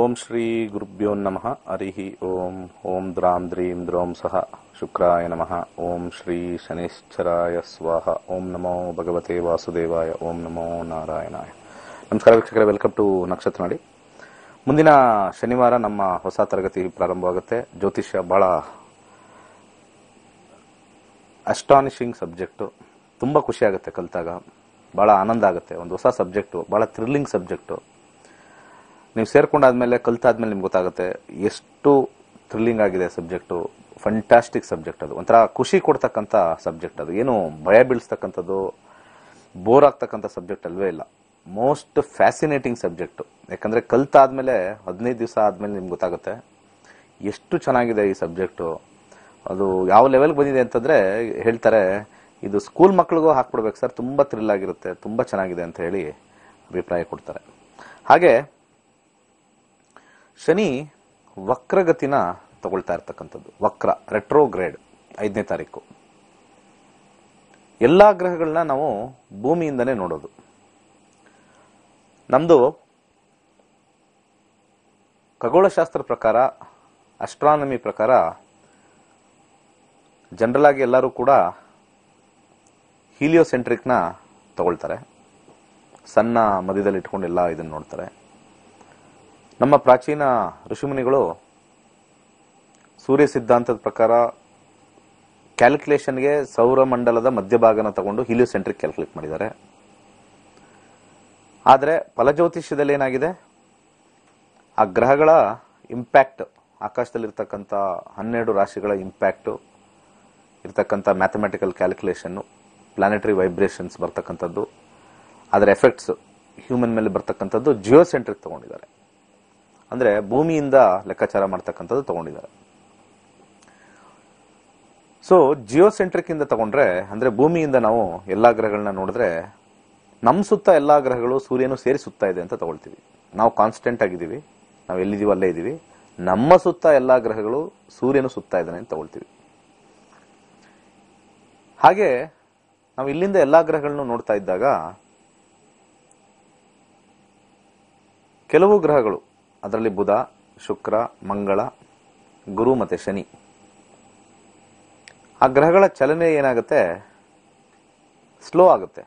ಓಂ ಶ್ರೀ ಗುರುಭ್ಯೋ ನಮಃ ಹರಿ ಓಂ ಓಂ ದ್ರಾಂ ದ್ರೀಂ ದ್ರೋಂ ಸಹ ಶುಕ್ರಾಯ ನಮಃ ಓಂ ಶ್ರೀ ಶನಿಶ್ಚರಾಯ ಸ್ವಾಹ ಓಂ ನಮೋ ಭಗವತೆ ವಾಸುದೇವಾಯ ಓಂ ನಮೋ ನಾರಾಯಣಾಯ ನಮಸ್ಕಾರ ವೀಕ್ಷಕರೇ ವೆಲ್ಕಮ್ ಟು ನಕ್ಷತ್ರ ನಾಡಿ ಮುಂದಿನ ಶನಿವಾರ ನಮ್ಮ ಹೊಸ ತರಗತಿ ಪ್ರಾರಂಭವಾಗುತ್ತೆ ಜ್ಯೋತಿಷ್ಯ ಬಹಳ ಅಸ್ಟಾನಿಶಿಂಗ್ ಸಬ್ಜೆಕ್ಟು ತುಂಬ ಖುಷಿ ಆಗುತ್ತೆ ಕಲಿತಾಗ ಭಾಳ ಆನಂದ ಆಗುತ್ತೆ ಒಂದು ಹೊಸ ಸಬ್ಜೆಕ್ಟು ಭಾಳ ಥ್ರಿಲ್ಲಿಂಗ್ ಸಬ್ಜೆಕ್ಟು ನೀವು ಸೇರ್ಕೊಂಡಾದ್ಮೇಲೆ ಕಲ್ತಾದ್ಮೇಲೆ ನಿಮ್ಗೆ ಗೊತ್ತಾಗುತ್ತೆ ಎಷ್ಟು ಥ್ರಿಲ್ಲಿಂಗ್ ಆಗಿದೆ ಸಬ್ಜೆಕ್ಟು ಫಂಟಾಸ್ಟಿಕ್ ಸಬ್ಜೆಕ್ಟ್ ಅದು ಒಂಥರ ಖುಷಿ ಕೊಡ್ತಕ್ಕಂಥ ಸಬ್ಜೆಕ್ಟ್ ಅದು ಏನು ಭಯ ಬೀಳಿಸ್ತಕ್ಕಂಥದ್ದು ಬೋರ್ ಆಗ್ತಕ್ಕಂಥ ಸಬ್ಜೆಕ್ಟ್ ಅಲ್ವೇ ಇಲ್ಲ ಮೋಸ್ಟ್ ಫ್ಯಾಸಿನೇಟಿಂಗ್ ಸಬ್ಜೆಕ್ಟು ಯಾಕಂದರೆ ಕಲ್ತಾದ್ಮೇಲೆ ಹದಿನೈದು ದಿವಸ ಆದಮೇಲೆ ನಿಮ್ಗೆ ಗೊತ್ತಾಗುತ್ತೆ ಎಷ್ಟು ಚೆನ್ನಾಗಿದೆ ಈ ಸಬ್ಜೆಕ್ಟು ಅದು ಯಾವ ಲೆವೆಲ್ಗೆ ಬಂದಿದೆ ಅಂತಂದರೆ ಹೇಳ್ತಾರೆ ಇದು ಸ್ಕೂಲ್ ಮಕ್ಳಿಗೂ ಹಾಕ್ಬಿಡ್ಬೇಕು ಸರ್ ತುಂಬ ಥ್ರಿಲ್ ಆಗಿರುತ್ತೆ ತುಂಬ ಚೆನ್ನಾಗಿದೆ ಅಂತ ಹೇಳಿ ಅಭಿಪ್ರಾಯ ಕೊಡ್ತಾರೆ ಹಾಗೆ ಶನಿ ವಕ್ರಗತಿನ ತಗೊಳ್ತಾ ಇರ್ತಕ್ಕಂಥದ್ದು ವಕ್ರ ರೆಟ್ರೋಗ್ರೇಡ್ ಐದನೇ ತಾರೀಕು ಎಲ್ಲ ಗ್ರಹಗಳನ್ನ ನಾವು ಭೂಮಿಯಿಂದನೇ ನೋಡೋದು ನಮ್ಮದು ಖಗೋಳಶಾಸ್ತ್ರ ಪ್ರಕಾರ ಅಸ್ಟ್ರಾನಮಿ ಪ್ರಕಾರ ಜನರಲ್ ಆಗಿ ಎಲ್ಲರೂ ಕೂಡ ಹೀಲಿಯೋಸೆಂಟ್ರಿಕ್ನ ತಗೊಳ್ತಾರೆ ಸಣ್ಣ ಮಧ್ಯದಲ್ಲಿ ಇಟ್ಕೊಂಡು ಎಲ್ಲ ಇದನ್ನು ನೋಡ್ತಾರೆ ನಮ್ಮ ಪ್ರಾಚೀನ ಋಷಿಮುನಿಗಳು ಸೂರ್ಯ ಸಿದ್ಧಾಂತದ ಪ್ರಕಾರ ಕ್ಯಾಲ್ಕುಲೇಷನ್ಗೆ ಸೌರಮಂಡಲದ ಮಧ್ಯಭಾಗನ ತಗೊಂಡು ಹೀಲಿಯೋಸೆಂಟ್ರಿಕ್ ಕ್ಯಾಲ್ಕುಲೇಟ್ ಮಾಡಿದ್ದಾರೆ ಆದರೆ ಫಲಜ್ಯೋತಿಷ್ಯದಲ್ಲಿ ಏನಾಗಿದೆ ಆ ಗ್ರಹಗಳ ಇಂಪ್ಯಾಕ್ಟ್ ಆಕಾಶದಲ್ಲಿರ್ತಕ್ಕಂಥ ಹನ್ನೆರಡು ರಾಶಿಗಳ ಇಂಪ್ಯಾಕ್ಟು ಇರ್ತಕ್ಕಂಥ ಮ್ಯಾಥಮೆಟಿಕಲ್ ಕ್ಯಾಲ್ಕುಲೇಷನ್ನು ಪ್ಲಾನೆಟರಿ ವೈಬ್ರೇಷನ್ಸ್ ಬರ್ತಕ್ಕಂಥದ್ದು ಅದರ ಎಫೆಕ್ಟ್ಸ್ ಹ್ಯೂಮನ್ ಮೇಲೆ ಬರ್ತಕ್ಕಂಥದ್ದು ಜಿಯೋಸೆಂಟ್ರಿಕ್ ತಗೊಂಡಿದ್ದಾರೆ ಅಂದರೆ ಭೂಮಿಯಿಂದ ಲೆಕ್ಕಾಚಾರ ಮಾಡ್ತಕ್ಕಂಥದ್ದು ತಗೊಂಡಿದ್ದಾರೆ ಸೊ ಜಿಯೋಸೆಂಟ್ರಿಕ್ ಇಂದ ತಗೊಂಡ್ರೆ ಅಂದ್ರೆ ಭೂಮಿಯಿಂದ ನಾವು ಎಲ್ಲಾ ಗ್ರಹಗಳನ್ನ ನೋಡಿದ್ರೆ ನಮ್ಮ ಸುತ್ತ ಎಲ್ಲಾ ಗ್ರಹಗಳು ಸೂರ್ಯನು ಸೇರಿ ಸುತ್ತಾ ಇದೆ ಅಂತ ತಗೊಳ್ತೀವಿ ನಾವು ಕಾನ್ಸ್ಟೆಂಟ್ ಆಗಿದ್ದೀವಿ ನಾವು ಎಲ್ಲಿದ್ದೀವಿ ಅಲ್ಲೇ ಇದ್ದೀವಿ ನಮ್ಮ ಸುತ್ತ ಎಲ್ಲಾ ಗ್ರಹಗಳು ಸೂರ್ಯನು ಸುತ್ತಾ ಇದ್ದಾನೆ ಅಂತ ತಗೊಳ್ತೀವಿ ಹಾಗೆ ನಾವು ಇಲ್ಲಿಂದ ಎಲ್ಲಾ ಗ್ರಹಗಳನ್ನು ನೋಡ್ತಾ ಇದ್ದಾಗ ಕೆಲವು ಗ್ರಹಗಳು ಅದರಲ್ಲಿ ಬುಧ ಶುಕ್ರ ಮಂಗಳ ಗುರು ಮತ್ತೆ ಶನಿ ಆ ಗ್ರಹಗಳ ಚಲನೆ ಏನಾಗುತ್ತೆ ಸ್ಲೋ ಆಗುತ್ತೆ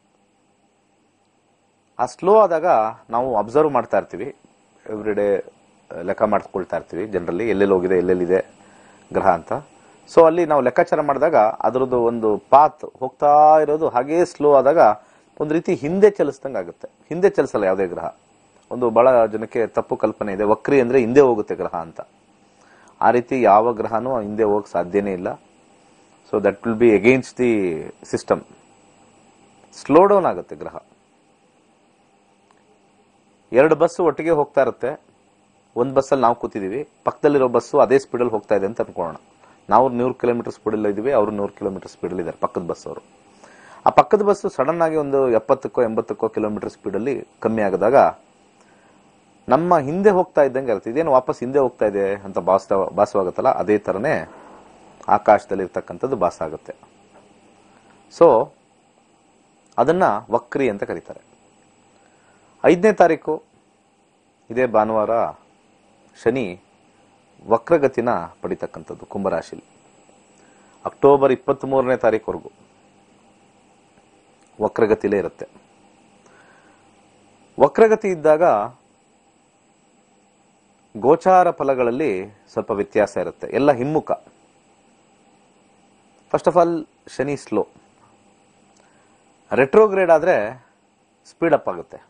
ಆ ಸ್ಲೋ ಆದಾಗ ನಾವು ಅಬ್ಸರ್ವ್ ಮಾಡ್ತಾ ಇರ್ತೀವಿ ಎವ್ರಿ ಡೇ ಲೆಕ್ಕ ಮಾಡ್ಕೊಳ್ತಾ ಇರ್ತೀವಿ ಜನರಲ್ಲಿ ಎಲ್ಲೆಲ್ಲಿ ಹೋಗಿದೆ ಎಲ್ಲೆಲ್ಲಿದೆ ಗ್ರಹ ಅಂತ ಸೊ ಅಲ್ಲಿ ನಾವು ಲೆಕ್ಕಾಚಾರ ಮಾಡಿದಾಗ ಅದರದ್ದು ಒಂದು ಪಾತ್ ಹೋಗ್ತಾ ಇರೋದು ಹಾಗೇ ಸ್ಲೋ ಆದಾಗ ಒಂದು ರೀತಿ ಹಿಂದೆ ಚಲಿಸ್ದಂಗೆ ಆಗುತ್ತೆ ಹಿಂದೆ ಚಲಿಸಲ್ಲ ಯಾವುದೇ ಗ್ರಹ ಒಂದು ಬಹಳ ಜನಕ್ಕೆ ತಪ್ಪು ಕಲ್ಪನೆ ಇದೆ ವಕ್ರಿ ಅಂದ್ರೆ ಹಿಂದೆ ಹೋಗುತ್ತೆ ಗ್ರಹ ಅಂತ ಆ ರೀತಿ ಯಾವ ಗ್ರಹನೂ ಹಿಂದೆ ಹೋಗಕ್ಕೆ ಸಾಧ್ಯನೇ ಇಲ್ಲ so that will be against the system slow down ಆಗುತ್ತೆ ಗ್ರಹ ಎರಡು ಬಸ್ಸು ಒಟ್ಟಿಗೆ ಹೋಗ್ತಾ ಇರುತ್ತೆ ಒಂದು ಬಸ್ಸಲ್ಲಿ ನಾವು ಕೂತಿದೀವಿ ಪಕ್ಕದಲ್ಲಿರೋ ಬಸ್ಸು ಅದೇ ಸ್ಪೀಡಲ್ಲಿ ಹೋಗ್ತಾ ಇದೆ ಅಂತ ಅನ್ಕೊಳ್ಳೋಣ ನಾವು ನೂರು ಕಿಲೋಮೀಟರ್ ಸ್ಪೀಡಲ್ಲಿ ಇದ್ದೀವಿ ಅವರು ನೂರು ಕಿಲೋಮೀಟರ್ ಸ್ಪೀಡಲ್ಲಿ ಇದ್ದಾರೆ ಪಕ್ಕದ ಬಸ್ ಅವರು ಆ ಪಕ್ಕದ ಬಸ್ಸು ಸಡನ್ ಆಗಿ ಒಂದು ಎಪ್ಪತ್ತಕ್ಕೋ ಎಂಬತ್ತಕ್ಕೋ ಕಿಲೋಮೀಟರ್ ಸ್ಪೀಡಲ್ಲಿ ಕಮ್ಮಿ ಆಗದಾಗ ನಮ್ಮ ಹಿಂದೆ ಹೋಗ್ತಾ ಇದ್ದಂಗೆ ಇರುತ್ತೆ ಇದೇನು ವಾಪಸ್ ಹಿಂದೆ ಹೋಗ್ತಾ ಇದೆ ಅಂತ ಭಾಸ ಭಾಸವಾಗುತ್ತಲ್ಲ ಅದೇ ಥರನೇ ಆಕಾಶದಲ್ಲಿ ಇರ್ತಕ್ಕಂಥದ್ದು ಭಾಸ ಆಗುತ್ತೆ ಸೊ ಅದನ್ನ ವಕ್ರಿ ಅಂತ ಕರೀತಾರೆ ಐದನೇ ತಾರೀಕು ಇದೇ ಭಾನುವಾರ ಶನಿ ವಕ್ರಗತಿನ ಪಡಿತಕ್ಕಂಥದ್ದು ಕುಂಭರಾಶಿಲಿ ಅಕ್ಟೋಬರ್ ಇಪ್ಪತ್ತ್ ಮೂರನೇ ತಾರೀಕುವರೆಗೂ ವಕ್ರಗತಿಲೇ ಇರುತ್ತೆ ವಕ್ರಗತಿ ಇದ್ದಾಗ ಗೋಚಾರ ಫಲಗಳಲ್ಲಿ ಸ್ವಲ್ಪ ವ್ಯತ್ಯಾಸ ಇರುತ್ತೆ ಎಲ್ಲ ಹಿಮ್ಮುಖ first of all Shani slow retrograde ಆದರೆ ಸ್ಪೀಡ್ ಅಪ್ ಆಗುತ್ತೆ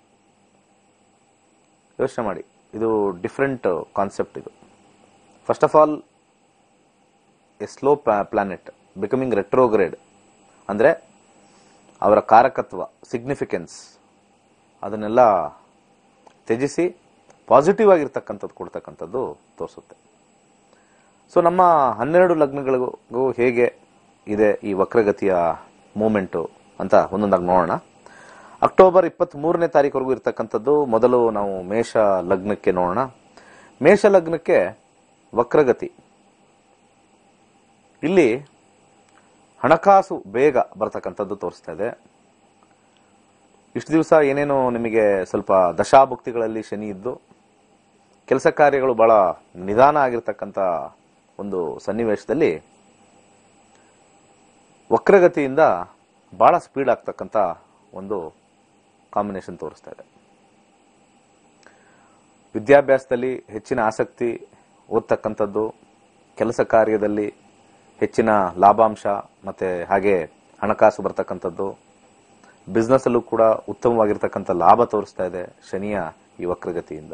ಯೋಚನೆ ಮಾಡಿ ಇದು ಡಿಫ್ರೆಂಟ್ ಕಾನ್ಸೆಪ್ಟ್ ಇದು first of all a slow planet becoming retrograde ಅಂದರೆ ಅವರ ಕಾರಕತ್ವ ಸಿಗ್ನಿಫಿಕೆನ್ಸ್ ಅದನ್ನೆಲ್ಲ ತ್ಯಜಿಸಿ ಪಾಸಿಟಿವ್ ಆಗಿರ್ತಕ್ಕಂಥದ್ದು ಕೊಡ್ತಕ್ಕಂಥದ್ದು ತೋರಿಸುತ್ತೆ ಸೊ ನಮ್ಮ ಹನ್ನೆರಡು ಲಗ್ನಗಳಿಗೂ ಹೇಗೆ ಇದೆ ಈ ವಕ್ರಗತಿಯ ಮೂಮೆಂಟು ಅಂತ ಒಂದೊಂದಾಗಿ ನೋಡೋಣ ಅಕ್ಟೋಬರ್ ಇಪ್ಪತ್ತ್ ಮೂರನೇ ತಾರೀಕುವರೆಗೂ ಇರ್ತಕ್ಕಂಥದ್ದು ಮೊದಲು ನಾವು ಮೇಷ ಲಗ್ನಕ್ಕೆ ನೋಡೋಣ ಮೇಷ ಲಗ್ನಕ್ಕೆ ವಕ್ರಗತಿ ಇಲ್ಲಿ ಹಣಕಾಸು ಬೇಗ ಬರ್ತಕ್ಕಂಥದ್ದು ತೋರಿಸ್ತಾ ಇದೆ ಇಷ್ಟು ದಿವಸ ಏನೇನೋ ನಿಮಗೆ ಸ್ವಲ್ಪ ದಶಾಭುಕ್ತಿಗಳಲ್ಲಿ ಶನಿ ಇದ್ದು ಕೆಲಸ ಕಾರ್ಯಗಳು ಬಹಳ ನಿಧಾನ ಆಗಿರ್ತಕ್ಕಂಥ ಒಂದು ಸನ್ನಿವೇಶದಲ್ಲಿ ವಕ್ರಗತಿಯಿಂದ ಬಹಳ ಸ್ಪೀಡ್ ಆಗ್ತಕ್ಕಂಥ ಒಂದು ಕಾಂಬಿನೇಷನ್ ತೋರಿಸ್ತಾ ಇದೆ ವಿದ್ಯಾಭ್ಯಾಸದಲ್ಲಿ ಹೆಚ್ಚಿನ ಆಸಕ್ತಿ ಓದ್ತಕ್ಕಂಥದ್ದು ಕೆಲಸ ಕಾರ್ಯದಲ್ಲಿ ಹೆಚ್ಚಿನ ಲಾಭಾಂಶ ಮತ್ತೆ ಹಾಗೆ ಹಣಕಾಸು ಬರ್ತಕ್ಕಂಥದ್ದು ಬಿಸ್ನೆಸ್ ಅಲ್ಲೂ ಕೂಡ ಉತ್ತಮವಾಗಿರ್ತಕ್ಕಂಥ ಲಾಭ ತೋರಿಸ್ತಾ ಇದೆ ಶನಿಯ ಈ ವಕ್ರಗತಿಯಿಂದ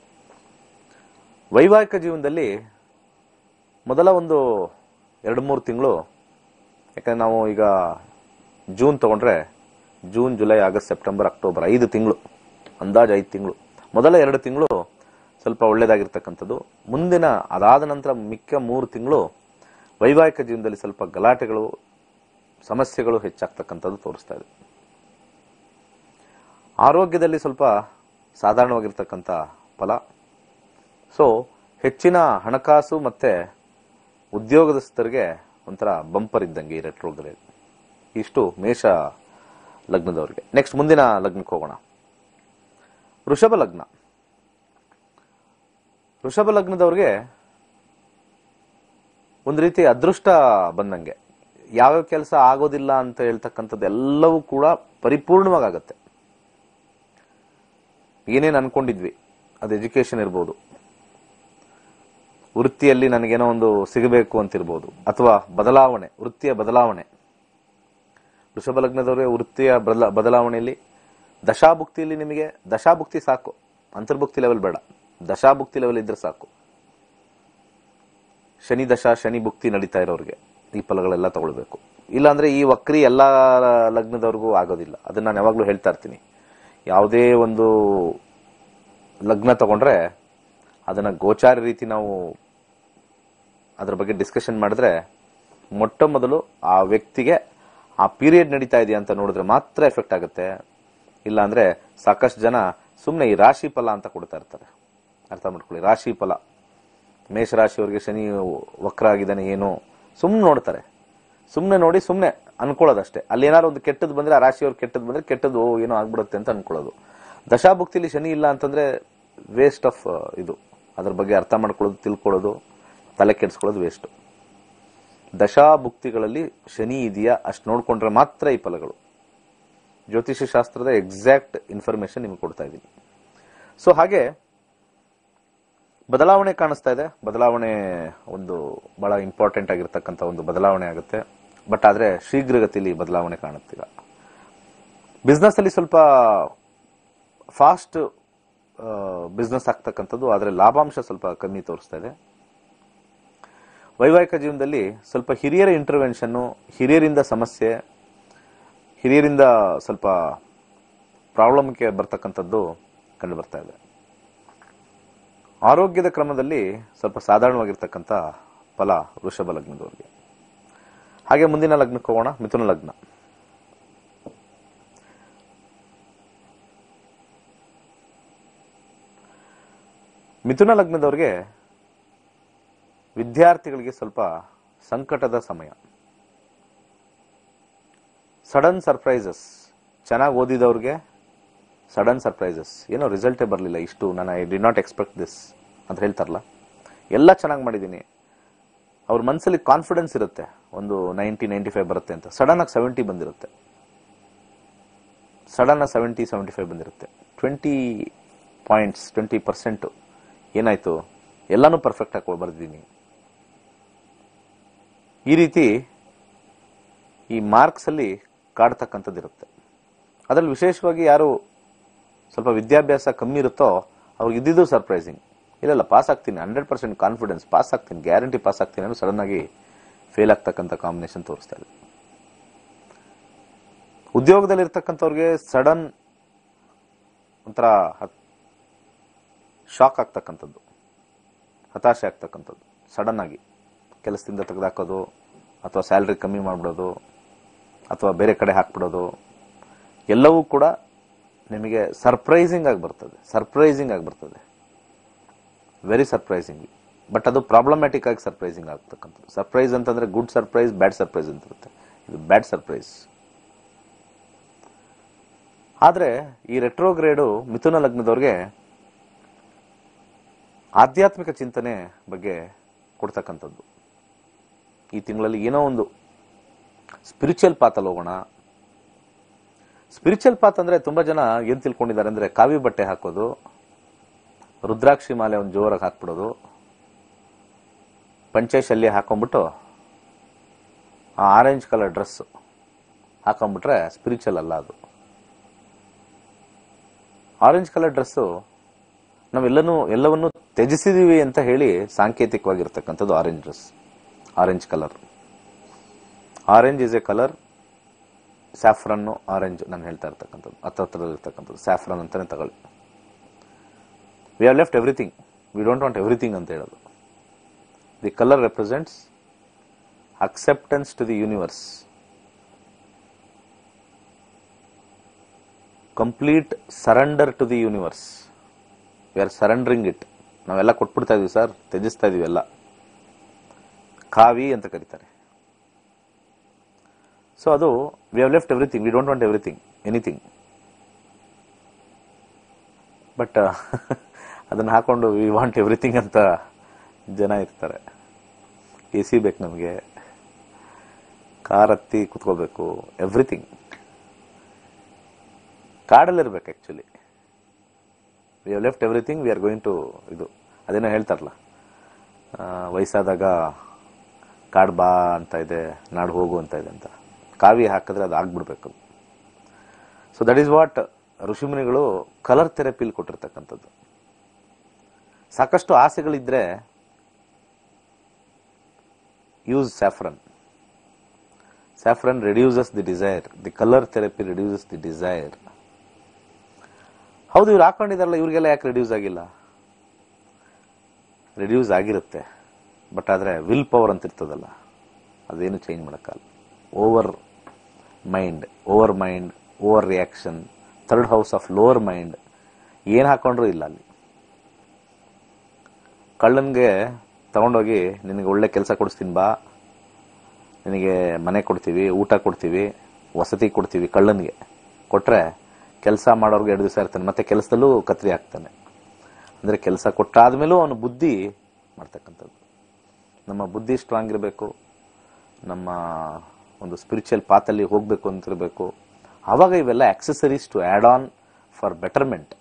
ವೈವಾಹಿಕ ಜೀವನದಲ್ಲಿ ಮೊದಲ ಒಂದು ಎರಡು ಮೂರು ತಿಂಗಳು ಯಾಕಂದ್ರೆ ನಾವು ಈಗ ಜೂನ್ ತಗೊಂಡ್ರೆ June July August September October ಐದು ತಿಂಗಳು ಅಂದಾಜು ಐದು ತಿಂಗಳು ಮೊದಲ ಎರಡು ತಿಂಗಳು ಸ್ವಲ್ಪ ಒಳ್ಳೇದಾಗಿರ್ತಕ್ಕಂಥದ್ದು ಮುಂದಿನ ಅದಾದ ನಂತರ ಮಿಕ್ಕ ಮೂರು ತಿಂಗಳು ವೈವಾಹಿಕ ಜೀವನದಲ್ಲಿ ಸ್ವಲ್ಪ ಗಲಾಟೆಗಳು ಸಮಸ್ಯೆಗಳು ಹೆಚ್ಚಾಗ್ತಕ್ಕಂಥದ್ದು ತೋರಿಸ್ತಾ ಇದೆ ಆರೋಗ್ಯದಲ್ಲಿ ಸ್ವಲ್ಪ ಸಾಧಾರಣವಾಗಿರ್ತಕ್ಕಂಥ ಫಲ ಸೊ ಹೆಚ್ಚಿನ ಹಣಕಾಸು ಮತ್ತೆ ಉದ್ಯೋಗದಸ್ಥರಿಗೆ ಒಂಥರ ಬಂಪರ್ ಇದ್ದಂಗೆ ಈ ರೆಟ್ರೋಗ್ರೇಡ್ ಇಷ್ಟು ಮೇಷ ಲಗ್ನದವರಿಗೆ ನೆಕ್ಸ್ಟ್ ಮುಂದಿನ ಲಗ್ನಕ್ಕೆ ಹೋಗೋಣ ವೃಷಭ ಲಗ್ನ ವೃಷಭ ಲಗ್ನದವ್ರಿಗೆ ಒಂದು ರೀತಿ ಅದೃಷ್ಟ ಬಂದಂಗೆ ಯಾವ್ಯಾವ ಕೆಲಸ ಆಗೋದಿಲ್ಲ ಅಂತ ಹೇಳ್ತಕ್ಕಂಥದ್ದು ಎಲ್ಲವೂ ಕೂಡ ಪರಿಪೂರ್ಣವಾಗತ್ತೆ ಏನೇನು ಅನ್ಕೊಂಡಿದ್ವಿ ಅದು ಎಜುಕೇಶನ್ ಇರ್ಬೋದು ವೃತ್ತಿಯಲ್ಲಿ ನನಗೇನೋ ಒಂದು ಸಿಗಬೇಕು ಅಂತಿರ್ಬೋದು ಅಥವಾ ಬದಲಾವಣೆ ವೃತ್ತಿಯ ಬದಲಾವಣೆ ವೃಷಭ ಲಗ್ನದವರಿಗೆ ವೃತ್ತಿಯ ಬದಲ- ಬದಲಾವಣೆಯಲ್ಲಿ ದಶಾಭುಕ್ತಿಯಲ್ಲಿ ನಿಮಗೆ ದಶಾಭುಕ್ತಿ ಸಾಕು ಅಂತರ್ಭುಕ್ತಿ ಲೆವೆಲ್ ಬೇಡ ದಶಾಭುಕ್ತಿ ಲೆವೆಲ್ ಇದ್ರೆ ಸಾಕು ಶನಿ ದಶಾ ಶನಿ ಭುಕ್ತಿ ನಡೀತಾ ಇರೋರಿಗೆ ಈ ಫಲಗಳೆಲ್ಲ ತಗೊಳ್ಬೇಕು ಇಲ್ಲಾಂದ್ರೆ ಈ ವಕ್ರಿ ಎಲ್ಲ ಲಗ್ನದವ್ರಿಗೂ ಆಗೋದಿಲ್ಲ ಅದನ್ನ ನಾನು ಯಾವಾಗ್ಲೂ ಹೇಳ್ತಾ ಇರ್ತೀನಿ ಯಾವುದೇ ಒಂದು ಲಗ್ನ ತಗೊಂಡ್ರೆ ಅದನ್ನ ಗೋಚಾರ ರೀತಿ ನಾವು ಅದ್ರ ಬಗ್ಗೆ ಡಿಸ್ಕಷನ್ ಮಾಡಿದ್ರೆ ಮೊಟ್ಟ ಮೊದಲು ಆ ವ್ಯಕ್ತಿಗೆ ಆ ಪೀರಿಯಡ್ ನಡೀತಾ ಇದೆಯಾ ಅಂತ ನೋಡಿದ್ರೆ ಮಾತ್ರ ಎಫೆಕ್ಟ್ ಆಗುತ್ತೆ ಇಲ್ಲ ಅಂದ್ರೆ ಸಾಕಷ್ಟು ಜನ ಸುಮ್ಮನೆ ಈ ರಾಶಿ ಫಲ ಅಂತ ಕೊಡ್ತಾ ಇರ್ತಾರೆ ಅರ್ಥ ಮಾಡ್ಕೊಳ್ಳಿ ರಾಶಿ ಫಲ ಮೇಷರಾಶಿಯವರಿಗೆ ಶನಿ ವಕ್ರ ಆಗಿದ್ದಾನೆ ಏನು ಸುಮ್ಮನೆ ನೋಡ್ತಾರೆ ಸುಮ್ಮನೆ ನೋಡಿ ಸುಮ್ಮನೆ ಅನ್ಕೊಳ್ಳೋದಷ್ಟೇ ಅಲ್ಲಿ ಏನಾದ್ರು ಒಂದು ಕೆಟ್ಟದ್ದು ಬಂದ್ರೆ ಆ ರಾಶಿಯವ್ರು ಕೆಟ್ಟದ್ದು ಬಂದ್ರೆ ಕೆಟ್ಟದ್ದು ಓ, ಏನೋ ಆಗ್ಬಿಡುತ್ತೆ ಅಂತ ಅನ್ಕೊಳ್ಳೋದು ದಶಾಭುಕ್ತಿಲಿ ಶನಿ ಇಲ್ಲ ಅಂತಂದ್ರೆ ವೇಸ್ಟ್ ಆಫ್ ಇದು ಅದ್ರ ಬಗ್ಗೆ ಅರ್ಥ ಮಾಡ್ಕೊಳ್ಳೋದು ತಿಳ್ಕೊಳ್ಳೋದು ತಲೆ ಕೆಡಿಸ್ಕೊಳ್ಳೋದು ವೇಸ್ಟ್ ದಶಾಭುಕ್ತಿಗಳಲ್ಲಿ ಶನಿ ಇದೆಯಾ ಅಷ್ಟು ನೋಡ್ಕೊಂಡ್ರೆ ಮಾತ್ರ ಈ ಫಲಗಳು ಜ್ಯೋತಿಷ್ಯ ಶಾಸ್ತ್ರದ ಎಕ್ಸಾಕ್ಟ್ ಇನ್ಫಾರ್ಮೇಶನ್ ನಿಮ್ಗೆ ಕೊಡ್ತಾ ಇದ್ದೀನಿ ಸೊ ಹಾಗೆ ಬದಲಾವಣೆ ಕಾಣಿಸ್ತಾ ಇದೆ ಬದಲಾವಣೆ ಒಂದು ಬಹಳ ಇಂಪಾರ್ಟೆಂಟ್ ಆಗಿರ್ತಕ್ಕಂಥ ಒಂದು ಬದಲಾವಣೆ ಆಗುತ್ತೆ ಬಟ್ ಆದ್ರೆ ಶೀಘ್ರಗತಿಯಲ್ಲಿ ಬದಲಾವಣೆ ಕಾಣುತ್ತೀಗ ಬಿಸ್ನೆಸ್ ಅಲ್ಲಿ ಸ್ವಲ್ಪ ಫಾಸ್ಟ್ ಬಿಸ್ನೆಸ್ ಆಗ್ತಕ್ಕಂಥದ್ದು ಆದರೆ ಲಾಭಾಂಶ ಸ್ವಲ್ಪ ಕಮ್ಮಿ ತೋರಿಸ್ತಾ ಇದೆ ವೈವಾಹಿಕ ಜೀವನದಲ್ಲಿ ಸ್ವಲ್ಪ ಹಿರಿಯರ ಇಂಟರ್ವೆನ್ಷನ್ನು ಹಿರಿಯರಿಂದ ಸಮಸ್ಯೆ ಹಿರಿಯರಿಂದ ಸ್ವಲ್ಪ ಪ್ರಾಬ್ಲಮ್ಗೆ ಬರ್ತಕ್ಕಂಥದ್ದು ಕಂಡು ಬರ್ತಾ ಇದೆ ಆರೋಗ್ಯದ ಕ್ರಮದಲ್ಲಿ ಸ್ವಲ್ಪ ಸಾಧಾರಣವಾಗಿರ್ತಕ್ಕಂಥ ಫಲ ವೃಷಭ ಲಗ್ನದವರಿಗೆ ಹಾಗೆ ಮುಂದಿನ ಲಗ್ನಕ್ಕೆ ಹೋಗೋಣ ಮಿಥುನ ಲಗ್ನ ಮಿಥುನ ಲಗ್ನದವರಿಗೆ ವಿದ್ಯಾರ್ಥಿಗಳಿಗೆ ಸ್ವಲ್ಪ ಸಂಕಟದ ಸಮಯ ಸಡನ್ ಸರ್ಪ್ರೈಸಸ್ ಚೆನ್ನಾಗಿ ಓದಿದವ್ರಿಗೆ ಸಡನ್ ಸರ್ಪ್ರೈಸಸ್ ಏನೋ ರಿಸಲ್ಟೇ ಬರಲಿಲ್ಲ ಇಷ್ಟು ನಾನು I did not expect this ಅಂತ ಹೇಳ್ತಾರಲ್ಲ ಎಲ್ಲ ಚೆನ್ನಾಗಿ ಮಾಡಿದ್ದೀನಿ ಅವ್ರ ಮನಸ್ಸಲ್ಲಿ ಕಾನ್ಫಿಡೆನ್ಸ್ ಇರುತ್ತೆ ಒಂದು ನೈಂಟಿ ನೈಂಟಿ ಫೈವ್ ಬರುತ್ತೆ ಅಂತ ಸಡನ್ ಆಗಿ ಸೆವೆಂಟಿ ಬಂದಿರುತ್ತೆ ಸಡನ್ ಆಗಿ ಸೆವೆಂಟಿ ಸೆವೆಂಟಿ ಫೈವ್ ಬಂದಿರುತ್ತೆ ಟ್ವೆಂಟಿ ಪಾಯಿಂಟ್ಸ್ ಟ್ವೆಂಟಿ ಪರ್ಸೆಂಟು ಏನಾಯ್ತು ಎಲ್ಲಾನು ಪರ್ಫೆಕ್ಟ್ ಆಗಿ ಬರ್ದಿದ್ದೀನಿ ಈ ರೀತಿ ಈ ಮಾರ್ಕ್ಸ್ ಅಲ್ಲಿ ಕಾಡ್ತಕ್ಕಂಥದ್ದು ಇರುತ್ತೆ ಅದರಲ್ಲಿ ವಿಶೇಷವಾಗಿ ಯಾರು ಸ್ವಲ್ಪ ವಿದ್ಯಾಭ್ಯಾಸ ಕಮ್ಮಿ ಇರುತ್ತೋ ಅವ್ರಿಗೆ ಇದ್ದಿದ್ದು ಸರ್ಪ್ರೈಸಿಂಗ್ ಇಲ್ಲ ಪಾಸ್ ಆಗ್ತೀನಿ ಹಂಡ್ರೆಡ್ ಪರ್ಸೆಂಟ್ ಕಾನ್ಫಿಡೆನ್ಸ್ ಪಾಸ್ ಆಗ್ತೀನಿ ಗ್ಯಾರಂಟಿ ಪಾಸ್ ಆಗ್ತೀನಿ ಅಂದ್ರೆ ಸಡನ್ ಆಗಿ ಫೇಲ್ ಆಗ್ತಕ್ಕಂಥ ಕಾಂಬಿನೇಷನ್ ತೋರಿಸ್ತಾ ಇದೆ ಉದ್ಯೋಗದಲ್ಲಿ ಇರ್ತಕ್ಕಂಥವ್ರಿಗೆ ಸಡನ್ ಒಂಥರ ಶಾಕ್ ಆಗ್ತಕ್ಕಂಥದ್ದು ಹತಾಶೆ ಆಗ್ತಕ್ಕಂಥದ್ದು ಸಡನ್ ಆಗಿ ಕೆಲಸದಿಂದ ತೆಗೆದಾಕೋದು ಅಥವಾ ಸ್ಯಾಲ್ರಿ ಕಮ್ಮಿ ಮಾಡಿಬಿಡೋದು ಅಥವಾ ಬೇರೆ ಕಡೆ ಹಾಕ್ಬಿಡೋದು ಎಲ್ಲವೂ ಕೂಡ ನಿಮಗೆ ಸರ್ಪ್ರೈಸಿಂಗ್ ಆಗಿ ಬರ್ತದೆ ಸರ್ಪ್ರೈಸಿಂಗ್ ಆಗಿ ಬರ್ತದೆ ವೆರಿ ಸರ್ಪ್ರೈಸಿಂಗ್ ಬಟ್ ಅದು ಪ್ರಾಬ್ಲಮ್ಯಾಟಿಕ್ ಆಗಿ ಸರ್ಪ್ರೈಸಿಂಗ್ ಆಗ್ತಕ್ಕಂಥದ್ದು ಸರ್ಪ್ರೈಸ್ ಅಂತಂದ್ರೆ ಗುಡ್ ಸರ್ಪ್ರೈಸ್ ಬ್ಯಾಡ್ ಸರ್ಪ್ರೈಸ್ ಅಂತ ಇರುತ್ತೆ ಇದು ಬ್ಯಾಡ್ ಸರ್ಪ್ರೈಸ್ ಆದ್ರೆ ಈ ರೆಟ್ರೋಗ್ರೇಡು ಮಿಥುನ ಲಗ್ನದವ್ರಿಗೆ ಆಧ್ಯಾತ್ಮಿಕ ಚಿಂತನೆ ಬಗ್ಗೆ ಕೊಡ್ತಕ್ಕಂಥದ್ದು ಈ ತಿಂಗಳಲ್ಲಿ ಏನೋ ಒಂದು ಸ್ಪಿರಿಚುವಲ್ ಪಾತಲ್ಲಿ ಹೋಗೋಣ ಸ್ಪಿರಿಚುವಲ್ ಪಾತ್ ಅಂದ್ರೆ ತುಂಬಾ ಜನ ಏನ್ ತಿಳ್ಕೊಂಡಿದ್ದಾರೆ ಅಂದ್ರೆ ಕಾವಿ ಬಟ್ಟೆ ಹಾಕೋದು ರುದ್ರಾಕ್ಷಿ ಮಾಲೆ ಒಂದು ಜೋರಾಗಿ ಹಾಕ್ಬಿಡೋದು ಪಂಚೆ ಶಲ್ಯ ಹಾಕೊಂಡ್ಬಿಟ್ಟು ಆ ಆರೆಂಜ್ ಕಲರ್ ಡ್ರೆಸ್ ಹಾಕೊಂಡ್ಬಿಟ್ರೆ ಸ್ಪಿರಿಚುವಲ್ ಅಲ್ಲ ಅದು ಆರೆಂಜ್ ಕಲರ್ ಡ್ರೆಸ್ಸು ನಾವೆಲ್ಲನೂ ಎಲ್ಲವನ್ನೂ ತ್ಯಜಿಸಿದೀವಿ ಅಂತ ಹೇಳಿ ಸಾಂಕೇತಿಕವಾಗಿರ್ತಕ್ಕಂಥದ್ದು orange dress orange colour orange is a colour saffron orange ನಾನು ಹೇಳ್ತಾ ಇರ್ತಕ್ಕಂಥದ್ದು ಹತ್ತತ್ರದಲ್ಲಿ ಇರ್ತಕ್ಕಂಥದ್ದು ಸ್ಯಾಫ್ರನ್ ಅಂತಾನೆ ತಗೊಳ್ಳಿ we have left everything we don't want everything ಅಂತ ಹೇಳೋದು the colour represents acceptance to the universe complete surrender to the universe we are surrendering it ನಾವೆಲ್ಲ ಕೊಟ್ಬಿಡ್ತಾ ಇದೀವಿ ಸರ್ ತ್ಯಜಿಸ್ತಾ ಇದೀವಿ ಎಲ್ಲ ಕಾವಿ ಅಂತ ಕರೀತಾರೆ ಸೊ ಅದು we have left everything we don't want everything anything but ಅದನ್ನ ಹಾಕೊಂಡು ವಿ ವಾಂಟ್ ಎವ್ರಿಥಿಂಗ್ ಅಂತ ಜನ ಇರ್ತಾರೆ ಎ ಸಿ ಬೇಕು ನಮಗೆ ಕಾರ್ ಹತ್ತಿ ಕುತ್ಕೋಬೇಕು ಎವ್ರಿಥಿಂಗ್ ಕಾಡಲ್ಲಿರ್ಬೇಕು actually we have left everything we are going to ಇದು ಅದೇನೋ ಹೇಳ್ತಾರಲ್ಲ ಆ, ವಯಸ್ಸಾದಾಗ ಕಾಡು ಬಾ ಅಂತ ಇದೆ ನಾಡು ಹೋಗು ಅಂತ ಇದೆ ಅಂತ ಕಾವಿ ಹಾಕಿದ್ರೆ ಅದು ಆಗ್ಬಿಡ್ಬೇಕು ಸೊ ದಟ್ ಈಸ್ ವಾಟ್ ಋಷಿಮುನಿಗಳು ಕಲರ್ ಥೆರಪಿಲಿ ಕೊಟ್ಟಿರ್ತಕ್ಕಂಥದ್ದು ಸಾಕಷ್ಟು ಆಸೆಗಳಿದ್ರೆ use saffron saffron reduces the desire the colour therapy reduces the desire ಹೌದು ಇವ್ರು ಹಾಕೊಂಡಿದಾರಲ್ಲ ಇವ್ರಿಗೆಲ್ಲ ಯಾಕೆ ರೆಡ್ಯೂಸ್ ಆಗಿಲ್ಲ ರೆಡ್ಯೂಸ್ ಆಗಿರುತ್ತೆ ಬಟ್ ಆದರೆ ವಿಲ್ ಪವರ್ ಅಂತ ಇರ್ತದಲ್ಲ ಅದೇನು ಚೇಂಜ್ ಮಾಡೋಕ್ಕಲ್ಲ over mind over mind over reaction third house of lower mind ಏನು ಹಾಕೊಂಡ್ರು ಇಲ್ಲ ಅಲ್ಲಿ ಕಳ್ಳನ್ಗೆ ತಗೊಂಡೋಗಿ ನಿನಗೆ ಒಳ್ಳೆ ಕೆಲಸ ಕೊಡಿಸ್ತೀನಿ ಬಾ ನಿನಗೆ ಮನೆ ಕೊಡ್ತೀವಿ ಊಟ ಕೊಡ್ತೀವಿ ವಸತಿ ಕೊಡ್ತೀವಿ ಕಳ್ಳನಿಗೆ ಕೊಟ್ರೆ ಕೆಲಸ ಮಾಡೋರ್ಗೆ ಎರಡು ದಿವಸ ಇರ್ತಾನೆ ಮತ್ತೆ ಕೆಲಸದಲ್ಲೂ ಕತ್ರಿ ಹಾಕ್ತಾನೆ ಅಂದ್ರೆ ಕೆಲಸ ಕೊಟ್ಟಾದ್ಮೇಲೂ ಅವನು ಬುದ್ಧಿ ಮಾಡ್ತಕ್ಕಂಥದ್ದು ನಮ್ಮ ಬುದ್ಧಿ ಸ್ಟ್ರಾಂಗ್ ಇರಬೇಕು ನಮ್ಮ ಒಂದು ಸ್ಪಿರಿಚುವಲ್ ಪಾತಲ್ಲಿ ಹೋಗಬೇಕು ಅಂತಿರಬೇಕು ಆವಾಗ ಇವೆಲ್ಲ accessories to add on for betterment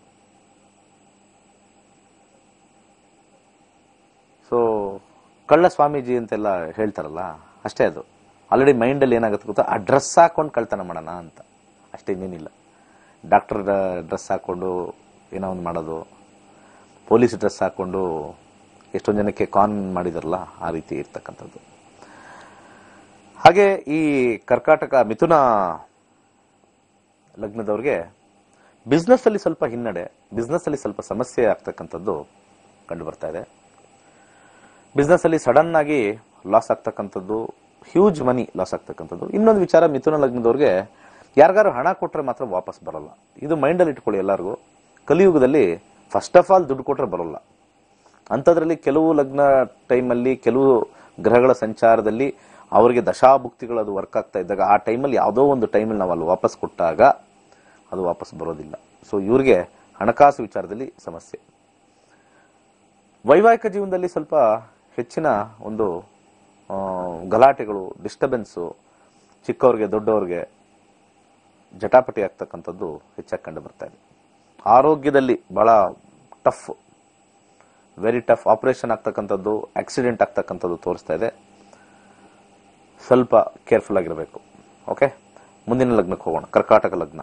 so ಕಳ್ಳ ಸ್ವಾಮೀಜಿ ಅಂತೆಲ್ಲ ಹೇಳ್ತಾರಲ್ಲ ಅಷ್ಟೇ ಅದು ಆಲ್ರೆಡಿ ಮೈಂಡಲ್ಲಿ ಏನಾಗುತ್ತೆ ಗೊತ್ತಾ ಆ ಡ್ರೆಸ್ ಹಾಕೊಂಡು ಕಳ್ತನ ಮಾಡೋಣ ಅಂತ ಅಷ್ಟೇ ಇನ್ನೇನಿಲ್ಲ ಡಾಕ್ಟರ್ ಡ್ರೆಸ್ ಹಾಕೊಂಡು ಏನೋ ಒಂದು ಮಾಡೋದು ಪೊಲೀಸ್ ಡ್ರೆಸ್ ಹಾಕೊಂಡು ಎಷ್ಟೊಂದು ಜನಕ್ಕೆ ಕಾನ್ ಮಾಡಿದಾರಲ್ಲ ಆ ರೀತಿ ಇರ್ತಕ್ಕಂಥದ್ದು ಹಾಗೆ ಈ ಕರ್ಕಾಟಕ ಮಿಥುನ ಲಗ್ನದವ್ರಿಗೆ ಬಿಸ್ನೆಸ್ ಅಲ್ಲಿ ಸ್ವಲ್ಪ ಹಿನ್ನಡೆ ಬಿಸ್ನೆಸ್ ಅಲ್ಲಿ ಸ್ವಲ್ಪ ಸಮಸ್ಯೆ ಆಗ್ತಕ್ಕಂಥದ್ದು ಕಂಡು ಬರ್ತಾ ಇದೆ ಬಿಸ್ನೆಸ್ ಅಲ್ಲಿ ಸಡನ್ ಆಗಿ ಲಾಸ್ ಆಗ್ತಕ್ಕಂಥದ್ದು ಹ್ಯೂಜ್ ಮನಿ ಲಾಸ್ ಆಗ್ತಕ್ಕಂಥದ್ದು ಇನ್ನೊಂದು ವಿಚಾರ ಮಿಥುನ ಲಗ್ನದವ್ರಿಗೆ ಯಾರಿಗಾರು ಹಣ ಕೊಟ್ರೆ ಮಾತ್ರ ವಾಪಸ್ ಬರಲ್ಲ ಇದು ಮೈಂಡಲ್ಲಿ ಇಟ್ಕೊಳ್ಳಿ ಎಲ್ಲರಿಗೂ ಕಲಿಯುಗದಲ್ಲಿ ಫಸ್ಟ್ ಆಫ್ ಆಲ್ ದುಡ್ಡು ಕೊಟ್ರೆ ಬರೋಲ್ಲ ಅಂಥದ್ರಲ್ಲಿ ಕೆಲವು ಲಗ್ನ ಟೈಮಲ್ಲಿ ಕೆಲವು ಗ್ರಹಗಳ ಸಂಚಾರದಲ್ಲಿ ಅವರಿಗೆ ದಶಾಭುಕ್ತಿಗಳು ಅದು ವರ್ಕ್ ಆಗ್ತಾ ಇದ್ದಾಗ ಆ ಟೈಮಲ್ಲಿ ಯಾವುದೋ ಒಂದು ಟೈಮಲ್ಲಿ ನಾವು ಅಲ್ಲಿ ವಾಪಸ್ ಕೊಟ್ಟಾಗ ಅದು ವಾಪಸ್ ಬರೋದಿಲ್ಲ ಸೊ ಇವ್ರಿಗೆ ಹಣಕಾಸು ವಿಚಾರದಲ್ಲಿ ಸಮಸ್ಯೆ ವೈವಾಹಿಕ ಜೀವನದಲ್ಲಿ ಸ್ವಲ್ಪ ಹೆಚ್ಚಿನ ಒಂದು ಆ, ಗಲಾಟೆಗಳು ಡಿಸ್ಟರ್ಬೆನ್ಸು ಚಿಕ್ಕವ್ರಿಗೆ ದೊಡ್ಡವ್ರಿಗೆ ಜಟಾಪಟಿ ಆಗ್ತಕ್ಕಂಥದ್ದು ಹೆಚ್ಚಾಗಿ ಕಂಡು ಬರ್ತಾ ಇದೆ ಆರೋಗ್ಯದಲ್ಲಿ ಬಹಳ ಟಫ್ ವೆರಿ ಟಫ್ ಆಪರೇಷನ್ ಆಗ್ತಕ್ಕಂಥದ್ದು ಆಕ್ಸಿಡೆಂಟ್ ಆಗ್ತಕ್ಕಂಥದ್ದು ತೋರಿಸ್ತಾ ಇದೆ ಸ್ವಲ್ಪ ಕೇರ್ಫುಲ್ ಆಗಿರಬೇಕು ಓಕೆ ಮುಂದಿನ ಲಗ್ನಕ್ಕೆ ಹೋಗೋಣ ಕರ್ಕಾಟಕ ಲಗ್ನ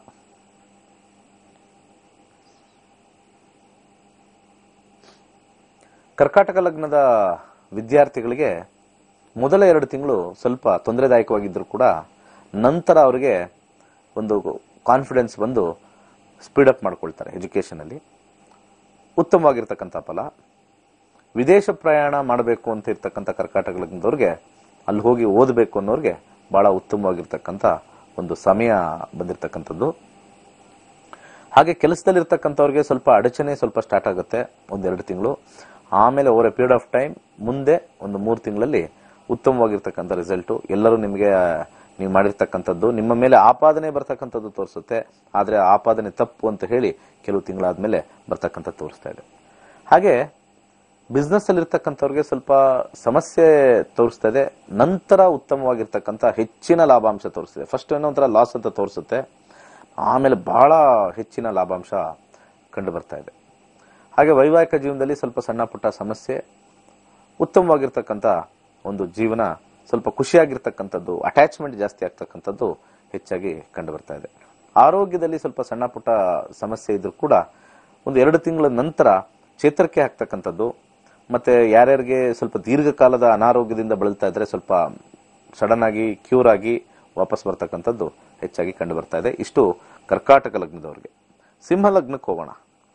ಕರ್ಕಾಟಕ ಲಗ್ನದ ವಿದ್ಯಾರ್ಥಿಗಳಿಗೆ ಮೊದಲ ಎರಡು ತಿಂಗಳು ಸ್ವಲ್ಪ ತೊಂದರೆದಾಯಕವಾಗಿದ್ದರೂ ಕೂಡ ನಂತರ ಅವರಿಗೆ ಒಂದು ಕಾನ್ಫಿಡೆನ್ಸ್ ಬಂದು ಸ್ಪೀಡ್ ಅಪ್ ಮಾಡ್ಕೊಳ್ತಾರೆ ಎಜುಕೇಷನ್ ಅಲ್ಲಿ ಉತ್ತಮವಾಗಿರ್ತಕ್ಕಂಥ ಫಲ ವಿದೇಶ ಪ್ರಯಾಣ ಮಾಡಬೇಕು ಅಂತ ಇರ್ತಕ್ಕಂಥ ಕರ್ಕಾಟಕ ಲಗ್ನದವ್ರಿಗೆ ಅಲ್ಲಿ ಹೋಗಿ ಓದಬೇಕು ಅನ್ನೋರಿಗೆ ಬಹಳ ಉತ್ತಮವಾಗಿರ್ತಕ್ಕಂಥ ಒಂದು ಸಮಯ ಬಂದಿರತಕ್ಕಂಥದ್ದು ಹಾಗೆ ಕೆಲಸದಲ್ಲಿರ್ತಕ್ಕಂಥವ್ರಿಗೆ ಸ್ವಲ್ಪ ಅಡಚಣೆ ಸ್ವಲ್ಪ ಸ್ಟಾರ್ಟ್ ಆಗುತ್ತೆ ಒಂದೆರಡು ತಿಂಗಳು ಆಮೇಲೆ over a period of time ಮುಂದೆ ಒಂದು ಮೂರು ತಿಂಗಳಲ್ಲಿ ಉತ್ತಮವಾಗಿರ್ತಕ್ಕಂಥ ರಿಸಲ್ಟು ಎಲ್ಲರೂ ನಿಮಗೆ ನೀವು ಮಾಡಿರ್ತಕ್ಕಂಥದ್ದು ನಿಮ್ಮ ಮೇಲೆ ಆಪಾದನೆ ಬರ್ತಕ್ಕಂಥದ್ದು ತೋರಿಸುತ್ತೆ ಆದರೆ ಆಪಾದನೆ ತಪ್ಪು ಅಂತ ಹೇಳಿ ಕೆಲವು ತಿಂಗಳಾದ್ಮೇಲೆ ಬರ್ತಕ್ಕಂಥದ್ದು ತೋರಿಸ್ತಾ ಇದೆ ಹಾಗೆ ಬಿಸ್ನೆಸ್ ಅಲ್ಲಿ ಇರ್ತಕ್ಕಂಥವ್ರಿಗೆ ಸ್ವಲ್ಪ ಸಮಸ್ಯೆ ತೋರಿಸ್ತದೆ ನಂತರ ಉತ್ತಮವಾಗಿರ್ತಕ್ಕಂಥ ಹೆಚ್ಚಿನ ಲಾಭಾಂಶ ತೋರಿಸ್ತದೆ ಫಸ್ಟ್ ಏನೋ ಒಂಥರ ಲಾಸ್ ಅಂತ ತೋರಿಸುತ್ತೆ ಆಮೇಲೆ ಬಹಳ ಹೆಚ್ಚಿನ ಲಾಭಾಂಶ ಕಂಡು ಬರ್ತಾ ಇದೆ ಹಾಗೆ ವೈವಾಹಿಕ ಜೀವನದಲ್ಲಿ ಸ್ವಲ್ಪ ಸಣ್ಣ ಪುಟ್ಟ ಸಮಸ್ಯೆ ಉತ್ತಮವಾಗಿರ್ತಕ್ಕಂಥ ಒಂದು ಜೀವನ ಸ್ವಲ್ಪ ಖುಷಿಯಾಗಿರ್ತಕ್ಕಂಥದ್ದು ಅಟ್ಯಾಚ್ಮೆಂಟ್ ಜಾಸ್ತಿ ಆಗ್ತಕ್ಕಂಥದ್ದು ಹೆಚ್ಚಾಗಿ ಕಂಡು ಬರ್ತಾ ಇದೆ ಆರೋಗ್ಯದಲ್ಲಿ ಸ್ವಲ್ಪ ಸಣ್ಣ ಪುಟ್ಟ ಸಮಸ್ಯೆ ಇದ್ರೂ ಕೂಡ ಒಂದು ಎರಡು ತಿಂಗಳ ನಂತರ ಚೇತರಿಕೆ ಆಗ್ತಕ್ಕಂಥದ್ದು ಮತ್ತೆ ಯಾರ್ಯಾರಿಗೆ ಸ್ವಲ್ಪ ದೀರ್ಘಕಾಲದ ಅನಾರೋಗ್ಯದಿಂದ ಬಳಲ್ತಾ ಇದ್ರೆ ಸ್ವಲ್ಪ ಸಡನ್ ಆಗಿ ಕ್ಯೂರ್ ಆಗಿ ವಾಪಸ್ ಬರ್ತಕ್ಕಂಥದ್ದು ಹೆಚ್ಚಾಗಿ ಕಂಡು ಬರ್ತಾ ಇದೆ ಇಷ್ಟು ಕರ್ಕಾಟಕ ಲಗ್ನದವರಿಗೆ ಸಿಂಹ ಲಗ್ನಕ್ಕೆ ಹೋಗೋಣ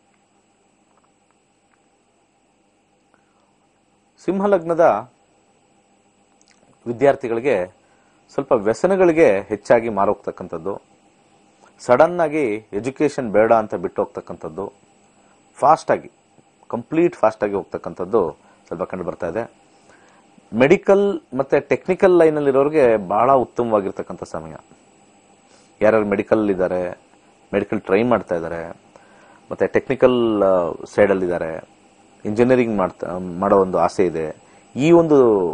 ಸಿಂಹ ಲಗ್ನದ ವಿದ್ಯಾರ್ಥಿಗಳಿಗೆ ಸ್ವಲ್ಪ ವ್ಯಸನಗಳಿಗೆ ಹೆಚ್ಚಾಗಿ ಮಾರೋಗ್ತಕ್ಕಂಥದ್ದು ಸಡನ್ ಆಗಿ ಎಜುಕೇಶನ್ ಬೇಡ ಅಂತ ಬಿಟ್ಟು ಹೋಗ್ತಕ್ಕಂಥದ್ದು ಫಾಸ್ಟ್ ಆಗಿ ಕಂಪ್ಲೀಟ್ ಫಾಸ್ಟ್ ಆಗಿ ಹೋಗ್ತಕ್ಕಂಥದ್ದು ಸ್ವಲ್ಪ ಕಂಡು ಬರ್ತಾ ಇದೆ ಮೆಡಿಕಲ್ ಮತ್ತೆ ಟೆಕ್ನಿಕಲ್ ಲೈನ್ ಅಲ್ಲಿ ಇರೋರಿಗೆ ಬಹಳ ಉತ್ತಮವಾಗಿರ್ತಕ್ಕಂಥ ಸಮಯ ಯಾರ್ಯಾರು ಮೆಡಿಕಲ್ ಇದ್ದಾರೆ ಮೆಡಿಕಲ್ ಟ್ರೈ ಮಾಡ್ತಾ ಇದ್ದಾರೆ ಮತ್ತೆ ಟೆಕ್ನಿಕಲ್ ಸೈಡ್ ಅಲ್ಲಿ ಇದ್ದಾರೆ ಇಂಜಿನಿಯರಿಂಗ್ ಮಾಡ್ತಾ ಮಾಡೋ ಒಂದು ಆಸೆ ಇದೆ ಈ ಒಂದು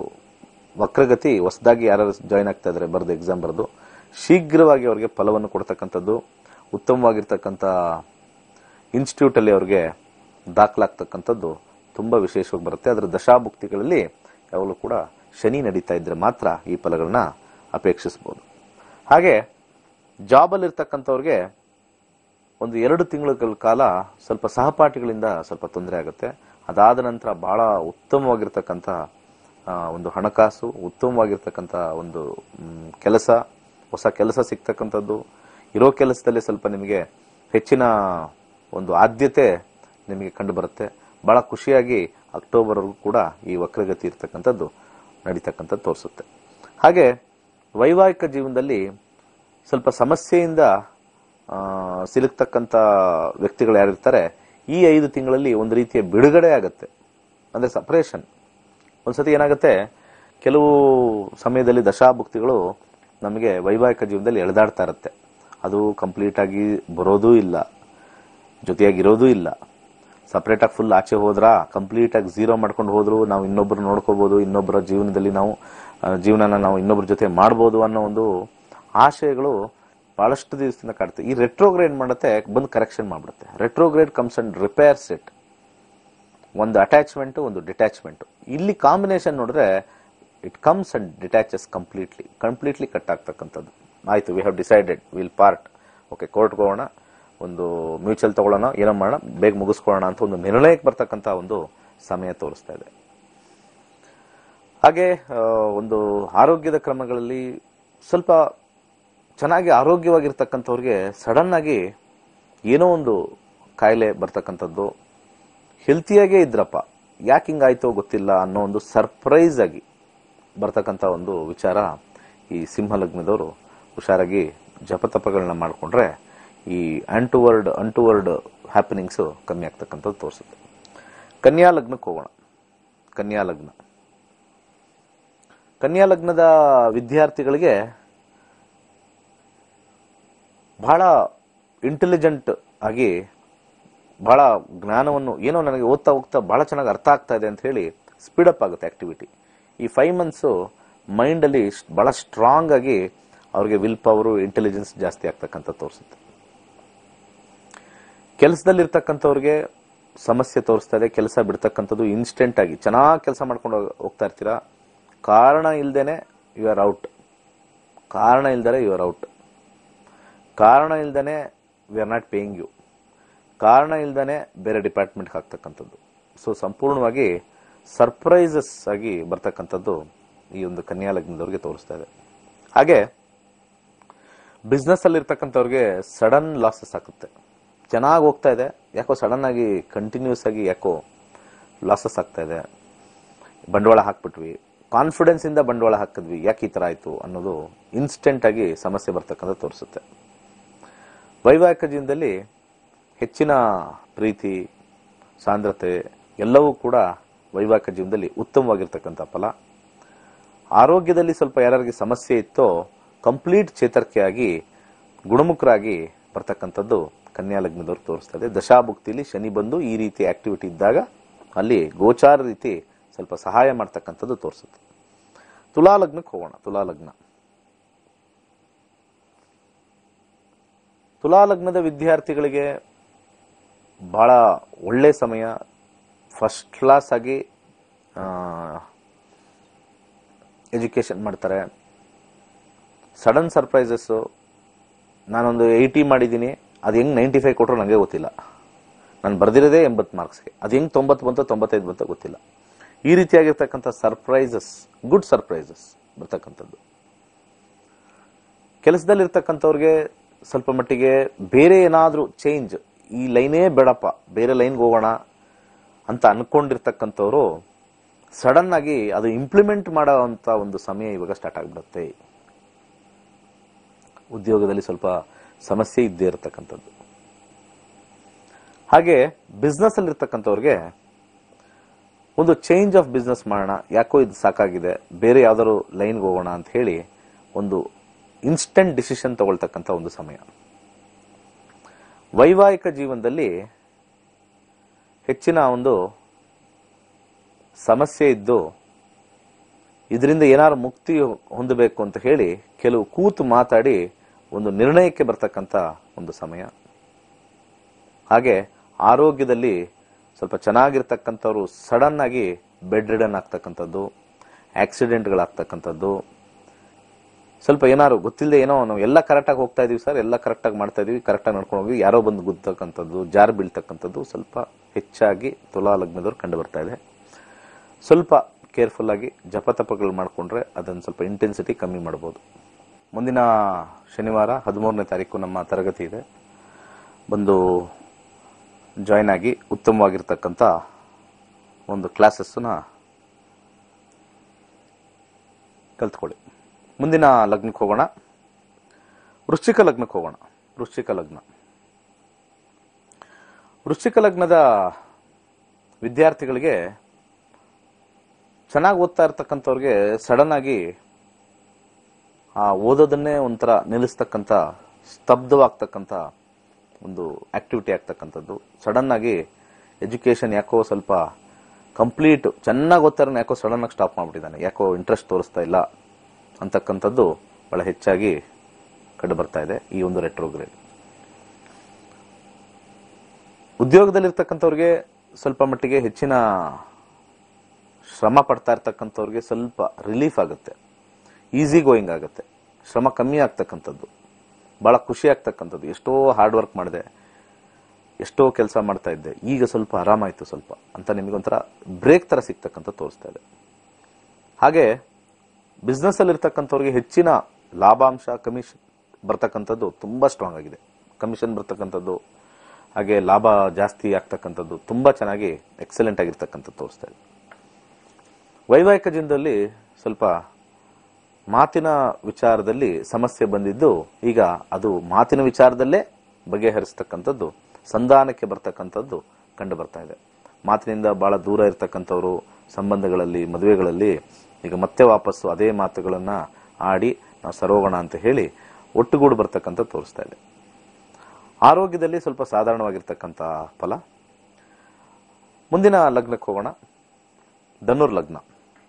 ವಕ್ರಗತಿ ಹೊಸದಾಗಿ ಯಾರು ಜಾಯ್ನ್ ಆಗ್ತಾ ಇದ್ದಾರೆ ಬರೆದು ಎಕ್ಸಾಮ್ ಬರೆದು ಶೀಘ್ರವಾಗಿ ಅವರಿಗೆ ಫಲವನ್ನು ಕೊಡ್ತಕ್ಕಂಥದ್ದು ಉತ್ತಮವಾಗಿರ್ತಕ್ಕಂಥ ಇನ್ಸ್ಟಿಟ್ಯೂಟ್ ಅಲ್ಲಿ ಅವರಿಗೆ ದಾಖಲಾಗ್ತಕ್ಕಂಥದ್ದು ತುಂಬಾ ವಿಶೇಷವಾಗಿ ಬರುತ್ತೆ ಅದರ ದಶಾಭುಕ್ತಿಗಳಲ್ಲಿ ಯಾವಾಗಲೂ ಕೂಡ ಶನಿ ನಡೀತಾ ಇದ್ರೆ ಮಾತ್ರ ಈ ಫಲಗಳನ್ನ ಅಪೇಕ್ಷಿಸಬಹುದು ಹಾಗೆ ಜಾಬಲ್ಲಿ ಇರ್ತಕ್ಕಂಥವ್ರಿಗೆ ಒಂದು ಎರಡು ತಿಂಗಳ ಕಾಲ ಸ್ವಲ್ಪ ಸಹಪಾಠಿಗಳಿಂದ ಸ್ವಲ್ಪ ತೊಂದರೆ ಆಗುತ್ತೆ ಅದಾದ ನಂತರ ಬಹಳ ಉತ್ತಮವಾಗಿರ್ತಕ್ಕಂಥ ಆ, ಒಂದು ಹಣಕಾಸು ಉತ್ತಮವಾಗಿರ್ತಕ್ಕಂಥ ಒಂದು ಮ್, ಕೆಲಸ ಹೊಸ ಕೆಲಸ ಸಿಗ್ತಕ್ಕಂಥದ್ದು ಇರೋ ಕೆಲಸದಲ್ಲಿ ಸ್ವಲ್ಪ ನಿಮಗೆ ಹೆಚ್ಚಿನ ಒಂದು ಆದ್ಯತೆ ನಿಮಗೆ ಕಂಡು ಬರುತ್ತೆ ಬಹಳ ಖುಷಿಯಾಗಿ ಅಕ್ಟೋಬರ್ವರೆಗೂ ಕೂಡ ಈ ವಕ್ರಗತಿ ಇರ್ತಕ್ಕಂಥದ್ದು ನಡೀತಕ್ಕಂಥದ್ದು ತೋರಿಸುತ್ತೆ ಹಾಗೆ ವೈವಾಹಿಕ ಜೀವನದಲ್ಲಿ ಸ್ವಲ್ಪ ಸಮಸ್ಯೆಯಿಂದ ಆ, ಸಿಲುಕ್ತಕ್ಕಂಥ ವ್ಯಕ್ತಿಗಳು ಯಾರಿರ್ತಾರೆ ಈ ಐದು ತಿಂಗಳಲ್ಲಿ ಒಂದು ರೀತಿಯ ಬಿಡುಗಡೆ ಆಗುತ್ತೆ ಅಂದ್ರೆ ಸಪರೇಷನ್ ಒಂದ್ಸತಿ ಏನಾಗುತ್ತೆ ಕೆಲವು ಸಮಯದಲ್ಲಿ ದಶಾಭುಕ್ತಿಗಳು ನಮಗೆ ವೈವಾಹಿಕ ಜೀವನದಲ್ಲಿ ಎಳೆದಾಡ್ತಾ ಇರುತ್ತೆ ಅದು ಕಂಪ್ಲೀಟ್ ಆಗಿ ಬರೋದೂ ಇಲ್ಲ ಜೊತೆಯಾಗಿರೋದೂ ಇಲ್ಲ ಸಪರೇಟ್ ಆಗಿ ಫುಲ್ ಆಚೆ ಹೋದ್ರಾ ಕಂಪ್ಲೀಟ್ ಆಗಿ ಝೀರೋ ಮಾಡ್ಕೊಂಡು ಹೋದ್ರು ನಾವು ಇನ್ನೊಬ್ರು ನೋಡ್ಕೋಬಹುದು ಇನ್ನೊಬ್ಬರ ಜೀವನದಲ್ಲಿ ನಾವು ಆ, ಜೀವನನ ನಾವು ಇನ್ನೊಬ್ಬರ ಜೊತೆ ಮಾಡ್ಬೋದು ಅನ್ನೋ ಒಂದು ಆಶಯಗಳು ಬಹಳಷ್ಟು ದಿವಸದಿಂದ ಕಾಡುತ್ತೆ ಈ ರೆಟ್ರೋಗ್ರೇಡ್ ಮಾಡುತ್ತೆ ಬಂದು ಕರೆಕ್ಷನ್ ಮಾಡ್ಬಿಡುತ್ತೆ retrograde comes and repairs it ಒಂದು ಅಟ್ಯಾಚ್ಮೆಂಟ್ ಒಂದು ಡಿಟ್ಯಾಚ್ಮೆಂಟ್ ಇಲ್ಲಿ ಕಾಂಬಿನೇಷನ್ ನೋಡಿದ್ರೆ it comes and detaches completely completely cut ಆಗ್ತಕ್ಕಂಥದ್ದು ಆಯ್ತು we have decided will part okay ಕೋರ್ಟ್ಗೆ ಹೋಗೋಣ ಒಂದು ಮ್ಯೂಚುವಲ್ ತಗೊಳ್ಳೋಣ ಏನೋ ಮಾಡೋಣ ಬೇಗ ಮುಗಿಸ್ಕೊಳ್ಳೋಣ ಅಂತ ಒಂದು ನಿರ್ಣಯಕ್ಕೆ ಬರ್ತಕ್ಕಂಥ ಒಂದು ಸಮಯ ತೋರಿಸ್ತಾ ಇದೆ ಹಾಗೆ ಆ, ಒಂದು ಆರೋಗ್ಯದ ಕ್ರಮಗಳಲ್ಲಿ ಸ್ವಲ್ಪ ಚೆನ್ನಾಗಿ ಆರೋಗ್ಯವಾಗಿರ್ತಕ್ಕಂಥವ್ರಿಗೆ ಸಡನ್ ಆಗಿ ಏನೋ ಒಂದು ಕಾಯಿಲೆ ಬರ್ತಕ್ಕಂಥದ್ದು ಹೆಲ್ತಿಯಾಗೇ ಇದ್ರಪ್ಪ ಯಾಕೆ ಹಿಂಗಾಯ್ತೋ ಗೊತ್ತಿಲ್ಲ ಅನ್ನೋ ಒಂದು ಸರ್ಪ್ರೈಸ್ ಆಗಿ ಬರ್ತಕ್ಕಂಥ ಒಂದು ವಿಚಾರ ಈ ಸಿಂಹ ಲಗ್ನದವರು ಹುಷಾರಾಗಿ ಜಪತಪಗಳನ್ನ ಮಾಡಿಕೊಂಡ್ರೆ ಈ ಅಂಟುವರ್ಡ್ ಅಂಟುವರ್ಡ್ ಹ್ಯಾಪನಿಂಗ್ಸು ಕಮ್ಮಿ ಆಗ್ತಕ್ಕಂಥದ್ದು ತೋರಿಸುತ್ತೆ ಕನ್ಯಾ ಲಗ್ನಕ್ಕೆ ಹೋಗೋಣ ಕನ್ಯಾ ಲಗ್ನ ಕನ್ಯಾ ಲಗ್ನದ ವಿದ್ಯಾರ್ಥಿಗಳಿಗೆ ಬಹಳ ಇಂಟೆಲಿಜೆಂಟ್ ಆಗಿ ಬಹಳ ಜ್ಞಾನವನ್ನು ಏನೋ ನನಗೆ ಓದ್ತಾ ಹೋಗ್ತಾ ಬಹಳ ಚೆನ್ನಾಗಿ ಅರ್ಥ ಆಗ್ತಾ ಇದೆ ಅಂತ ಹೇಳಿ ಸ್ಪೀಡ್ ಅಪ್ ಆಗುತ್ತೆ ಆಕ್ಟಿವಿಟಿ ಈ ಫೈವ್ ಮಂತ್ಸು ಮೈಂಡಲ್ಲಿ ಬಹಳ ಸ್ಟ್ರಾಂಗ್ ಆಗಿ ಅವ್ರಿಗೆ ವಿಲ್ ಪವರು ಇಂಟೆಲಿಜೆನ್ಸ್ ಜಾಸ್ತಿ ಆಗ್ತಕ್ಕಂಥ ತೋರಿಸುತ್ತೆ ಕೆಲಸದಲ್ಲಿರ್ತಕ್ಕಂಥವ್ರಿಗೆ ಸಮಸ್ಯೆ ತೋರಿಸ್ತಾ ಇದೆ ಕೆಲಸ ಬಿಡ್ತಕ್ಕಂಥದ್ದು ಇನ್ಸ್ಟೆಂಟ್ ಆಗಿ ಚೆನ್ನಾಗಿ ಕೆಲಸ ಮಾಡ್ಕೊಂಡು ಹೋಗ್- ಹೋಗ್ತಾ ಇರ್ತೀರಾ ಕಾರಣ ಇಲ್ದೇನೆ ಯು ಆರ್ ಔಟ್ ಕಾರಣ ಇಲ್ದರೆ ಯು ಆರ್ ಔಟ್ ಕಾರಣ ಇಲ್ದೇನೆ we are not paying you ಕಾರಣ ಇಲ್ದೇನೆ ಬೇರೆ ಡಿಪಾರ್ಟ್ಮೆಂಟ್ಗೆ ಹಾಕ್ತಕ್ಕಂಥದ್ದು ಸೊ ಸಂಪೂರ್ಣವಾಗಿ ಸರ್ಪ್ರೈಸಸ್ ಆಗಿ ಬರ್ತಕ್ಕಂಥದ್ದು ಈ ಒಂದು ಕನ್ಯಾ ಲಗ್ನದವ್ರಿಗೆ ತೋರಿಸ್ತಾ ಇದೆ ಹಾಗೆ ಬಿಸ್ನೆಸ್ ಅಲ್ಲಿ ಇರ್ತಕ್ಕಂಥವ್ರಿಗೆ ಸಡನ್ ಲಾಸಸ್ ಆಗುತ್ತೆ ಚೆನ್ನಾಗಿ ಹೋಗ್ತಾ ಇದೆ ಯಾಕೋ ಸಡನ್ ಆಗಿ ಕಂಟಿನ್ಯೂಸ್ ಆಗಿ ಯಾಕೋ ಲಾಸಸ್ ಆಗ್ತಾ ಇದೆ ಬಂಡವಾಳ ಹಾಕ್ಬಿಟ್ವಿ ಕಾನ್ಫಿಡೆನ್ಸ್ ಇಂದ ಬಂಡವಾಳ ಹಾಕಿದ್ವಿ ಯಾಕೆ ಈ ತರ ಆಯ್ತು ಅನ್ನೋದು ಇನ್ಸ್ಟೆಂಟ್ ಆಗಿ ಸಮಸ್ಯೆ ಬರ್ತಕ್ಕಂಥ ತೋರಿಸುತ್ತೆ ವೈವಾಹಿಕ ಜೀವನದಲ್ಲಿ ಹೆಚ್ಚಿನ ಪ್ರೀತಿ ಸಾಂದ್ರತೆ ಎಲ್ಲವೂ ಕೂಡ ವೈವಾಹಿಕ ಜೀವನದಲ್ಲಿ ಉತ್ತಮವಾಗಿರ್ತಕ್ಕಂಥ ಫಲ ಆರೋಗ್ಯದಲ್ಲಿ ಸ್ವಲ್ಪ ಯಾರಿಗೆ ಸಮಸ್ಯೆ ಇತ್ತೋ ಕಂಪ್ಲೀಟ್ ಚೇತರಿಕೆಯಾಗಿ ಗುಣಮುಖರಾಗಿ ಬರ್ತಕ್ಕಂಥದ್ದು ಕನ್ಯಾ ಲಗ್ನದವ್ರು ತೋರಿಸ್ತಾ ಇದೆ ದಶಾಭುಕ್ತಿಲಿ ಶನಿ ಬಂದು ಈ ರೀತಿ ಆಕ್ಟಿವಿಟಿ ಇದ್ದಾಗ ಅಲ್ಲಿ ಗೋಚಾರ ರೀತಿ ಸ್ವಲ್ಪ ಸಹಾಯ ಮಾಡ್ತಕ್ಕಂಥದ್ದು ತೋರಿಸುತ್ತೆ ತುಲಾ ಲಗ್ನಕ್ಕೆ ಹೋಗೋಣ ತುಲಾ ಲಗ್ನ ತುಲಾ ಲಗ್ನದ ವಿದ್ಯಾರ್ಥಿಗಳಿಗೆ ಬಹಳ ಒಳ್ಳೆ ಸಮಯ ಫಸ್ಟ್ ಕ್ಲಾಸ್ ಆಗಿ ಎಜುಕೇಶನ್ ಮಾಡ್ತಾರೆ ಸಡನ್ ಸರ್ಪ್ರೈಸಸ್ಸು ನಾನೊಂದು ಏಯ್ಟಿ ಮಾಡಿದ್ದೀನಿ ಅದು ಹೆಂಗೆ ನೈಂಟಿ ಫೈವ್ ಕೊಟ್ಟರು ನನಗೆ ಗೊತ್ತಿಲ್ಲ ನಾನು ಬರೆದಿರೋದೇ ಎಂಬತ್ತು ಮಾರ್ಕ್ಸ್ಗೆ ಅದು ಹೆಂಗೆ ತೊಂಬತ್ತು ಬಂತೋ ತೊಂಬತ್ತೈದು ಬಂತೋ ಗೊತ್ತಿಲ್ಲ ಈ ರೀತಿಯಾಗಿರ್ತಕ್ಕಂಥ ಸರ್ಪ್ರೈಸಸ್ ಗುಡ್ ಸರ್ಪ್ರೈಸಸ್ ಬರ್ತಕ್ಕಂಥದ್ದು ಕೆಲಸದಲ್ಲಿರ್ತಕ್ಕಂಥವ್ರಿಗೆ ಸ್ವಲ್ಪ ಮಟ್ಟಿಗೆ ಬೇರೆ ಏನಾದರೂ ಚೇಂಜ್ ಈ ಲೈನೇ ಬೇಡಪ್ಪ ಬೇರೆ ಲೈನ್ಗೆ ಹೋಗೋಣ ಅಂತ ಅನ್ಕೊಂಡಿರ್ತಕ್ಕಂಥವ್ರು ಸಡನ್ ಆಗಿ ಅದು ಇಂಪ್ಲಿಮೆಂಟ್ ಮಾಡೋವಂಥ ಒಂದು ಸಮಯ ಇವಾಗ ಸ್ಟಾರ್ಟ್ ಆಗಿಬಿಡುತ್ತೆ ಉದ್ಯೋಗದಲ್ಲಿ ಸ್ವಲ್ಪ ಸಮಸ್ಯೆ ಇದ್ದೇ ಇರತಕ್ಕಂಥದ್ದು ಹಾಗೆ ಬಿಸ್ನೆಸ್ ಅಲ್ಲಿ ಇರ್ತಕ್ಕಂಥವ್ರಿಗೆ ಒಂದು ಚೇಂಜ್ ಆಫ್ ಬಿಸ್ನೆಸ್ ಮಾಡೋಣ ಯಾಕೋ ಇದು ಸಾಕಾಗಿದೆ ಬೇರೆ ಯಾವ್ದಾದ್ರು ಲೈನ್ಗೆ ಹೋಗೋಣ ಅಂತ ಹೇಳಿ ಒಂದು ಇನ್ಸ್ಟೆಂಟ್ ಡಿಸಿಷನ್ ತಗೊಳ್ತಕ್ಕಂಥ ಒಂದು ಸಮಯ ವೈವಾಹಿಕ ಜೀವನದಲ್ಲಿ ಹೆಚ್ಚಿನ ಒಂದು ಸಮಸ್ಯೆ ಇದ್ದು ಇದರಿಂದ ಏನಾದ್ರು ಮುಕ್ತಿ ಹೊಂದಬೇಕು ಅಂತ ಹೇಳಿ ಕೆಲವು ಕೂತು ಮಾತಾಡಿ ಒಂದು ನಿರ್ಣಯಕ್ಕೆ ಬರ್ತಕ್ಕಂಥ ಒಂದು ಸಮಯ ಹಾಗೆ ಆರೋಗ್ಯದಲ್ಲಿ ಸ್ವಲ್ಪ ಚೆನ್ನಾಗಿರ್ತಕ್ಕಂಥವ್ರು ಸಡನ್ ಆಗಿ ಬೆಡ್ ರಿಡನ್ ಆಗ್ತಕ್ಕಂಥದ್ದು ಆಕ್ಸಿಡೆಂಟ್ಗಳಾಗ್ತಕ್ಕಂಥದ್ದು ಸ್ವಲ್ಪ ಏನಾದ್ರು ಗೊತ್ತಿಲ್ಲದೆ ಏನೋ ನಾವು ಎಲ್ಲ ಕರೆಕ್ಟಾಗಿ ಹೋಗ್ತಾ ಇದೀವಿ ಸರ್ ಎಲ್ಲ ಕರೆಕ್ಟಾಗಿ ಮಾಡ್ತಾ ಇದೀವಿ ಕರೆಕ್ಟಾಗಿ ನಡ್ಕೊಂಡು ಹೋಗಿ ಯಾರೋ ಬಂದು ಗುದ್ದತಕ್ಕಂಥದ್ದು ಜಾರ್ ಬೀಳ್ತಕ್ಕಂಥದ್ದು ಸ್ವಲ್ಪ ಹೆಚ್ಚಾಗಿ ತುಲಾ ಲಗ್ನದವ್ರು ಕಂಡು ಬರ್ತಾ ಇದೆ ಸ್ವಲ್ಪ ಕೇರ್ಫುಲ್ ಆಗಿ ಜಪತಪಗಳು ಮಾಡಿಕೊಂಡ್ರೆ ಅದನ್ನು ಸ್ವಲ್ಪ ಇಂಟೆನ್ಸಿಟಿ ಕಮ್ಮಿ ಮಾಡ್ಬೋದು ಮುಂದಿನ ಶನಿವಾರ ಹದಿಮೂರನೇ ತಾರೀಕು ನಮ್ಮ ತರಗತಿ ಇದೆ ಬಂದು ಜಾಯ್ನ್ ಆಗಿ ಉತ್ತಮವಾಗಿರ್ತಕ್ಕಂಥ ಒಂದು ಕ್ಲಾಸಸ್ಸನ್ನ ಕಲ್ತ್ಕೊಳ್ಳಿ ಮುಂದಿನ ಲಗ್ನಕ್ಕೆ ಹೋಗೋಣ ವೃಶ್ಚಿಕ ಲಗ್ನಕ್ಕೆ ಹೋಗೋಣ ವೃಶ್ಚಿಕ ಲಗ್ನ ವೃಶ್ಚಿಕ ಲಗ್ನದ ವಿದ್ಯಾರ್ಥಿಗಳಿಗೆ ಚೆನ್ನಾಗಿ ಓದ್ತಾ ಇರ್ತಕ್ಕಂಥವ್ರಿಗೆ ಸಡನ್ ಆಗಿ ಆ ಓದೋದನ್ನೇ ಒಂಥರ ನಿಲ್ಲಿಸ್ತಕ್ಕಂಥ ಸ್ತಬ್ಧವಾಗ್ತಕ್ಕಂಥ ಒಂದು ಆಕ್ಟಿವಿಟಿ ಆಗ್ತಕ್ಕಂಥದ್ದು ಸಡನ್ ಆಗಿ ಎಜುಕೇಶನ್ ಯಾಕೋ ಸ್ವಲ್ಪ ಕಂಪ್ಲೀಟ್ ಚೆನ್ನಾಗಿ ಓದ್ತಾರೆ ಯಾಕೋ ಸಡನ್ ಆಗಿ ಸ್ಟಾಪ್ ಮಾಡ್ಬಿಟ್ಟಿದ್ದಾನೆ ಯಾಕೋ ಇಂಟ್ರೆಸ್ಟ್ ತೋರಿಸ್ತಾ ಇಲ್ಲ ಅಂತಕ್ಕಂಥದ್ದು ಬಹಳ ಹೆಚ್ಚಾಗಿ ಕಂಡು ಬರ್ತಾ ಇದೆ ಈ ಒಂದು ರೆಟ್ರೋಗ್ರೇಡ್ ಉದ್ಯೋಗದಲ್ಲಿರ್ತಕ್ಕಂಥವ್ರಿಗೆ ಸ್ವಲ್ಪ ಮಟ್ಟಿಗೆ ಹೆಚ್ಚಿನ ಶ್ರಮ ಪಡ್ತಾ ಇರ್ತಕ್ಕಂಥವ್ರಿಗೆ ಸ್ವಲ್ಪ ರಿಲೀಫ್ ಆಗುತ್ತೆ ಈಸಿ ಗೋಯಿಂಗ್ ಆಗುತ್ತೆ ಶ್ರಮ ಕಮ್ಮಿ ಆಗ್ತಕ್ಕಂಥದ್ದು ಬಹಳ ಖುಷಿ ಆಗ್ತಕ್ಕಂಥದ್ದು ಎಷ್ಟೋ ಹಾರ್ಡ್ ವರ್ಕ್ ಮಾಡಿದೆ ಎಷ್ಟೋ ಕೆಲಸ ಮಾಡ್ತಾ ಇದ್ದೆ ಈಗ ಸ್ವಲ್ಪ ಆರಾಮಾಯ್ತು ಸ್ವಲ್ಪ ಅಂತ ನಿಮಗೊಂಥರ ಬ್ರೇಕ್ ತರ ಸಿಗ್ತಕ್ಕಂಥ ತೋರಿಸ್ತಾ ಇದೆ ಹಾಗೆ ಬಿಸ್ನೆಸ್ ಅಲ್ಲಿ ಇರ್ತಕ್ಕಂಥವ್ರಿಗೆ ಹೆಚ್ಚಿನ ಲಾಭಾಂಶ ಕಮಿಷನ್ ಬರ್ತಕ್ಕಂಥದ್ದು ತುಂಬಾ ಸ್ಟ್ರಾಂಗ್ ಆಗಿದೆ ಕಮಿಷನ್ ಬರ್ತಕ್ಕಂಥದ್ದು ಹಾಗೆ ಲಾಭ ಜಾಸ್ತಿ ಆಗ್ತಕ್ಕಂಥದ್ದು ತುಂಬಾ ಚೆನ್ನಾಗಿ ಎಕ್ಸಲೆಂಟ್ ಆಗಿರ್ತಕ್ಕಂಥದ್ದು ತೋರಿಸ್ತಾ ಇದೆ ವೈವಾಹಿಕ ಜೀವನದಲ್ಲಿ ಸ್ವಲ್ಪ ಮಾತಿನ ವಿಚಾರದಲ್ಲಿ ಸಮಸ್ಯೆ ಬಂದಿದ್ದು ಈಗ ಅದು ಮಾತಿನ ವಿಚಾರದಲ್ಲೇ ಬಗೆಹರಿಸ್ತಕ್ಕಂಥದ್ದು ಸಂಧಾನಕ್ಕೆ ಬರ್ತಕ್ಕಂಥದ್ದು ಕಂಡು ಬರ್ತಾ ಇದೆ ಮಾತಿನಿಂದ ಬಹಳ ದೂರ ಇರತಕ್ಕಂಥವ್ರು ಸಂಬಂಧಗಳಲ್ಲಿ ಮದುವೆಗಳಲ್ಲಿ ಈಗ ಮತ್ತೆ ವಾಪಸ್ಸು ಅದೇ ಮಾತುಗಳನ್ನ ಆಡಿ ನಾವು ಸರೋಗೋಣ ಅಂತ ಹೇಳಿ ಒಟ್ಟುಗೂಡು ಬರ್ತಕ್ಕಂಥ ತೋರಿಸ್ತಾ ಇದೆ ಆರೋಗ್ಯದಲ್ಲಿ ಸ್ವಲ್ಪ ಸಾಧಾರಣವಾಗಿರ್ತಕ್ಕಂಥ ಫಲ ಮುಂದಿನ ಲಗ್ನಕ್ಕೆ ಹೋಗೋಣ ಧನುರ್ ಲಗ್ನ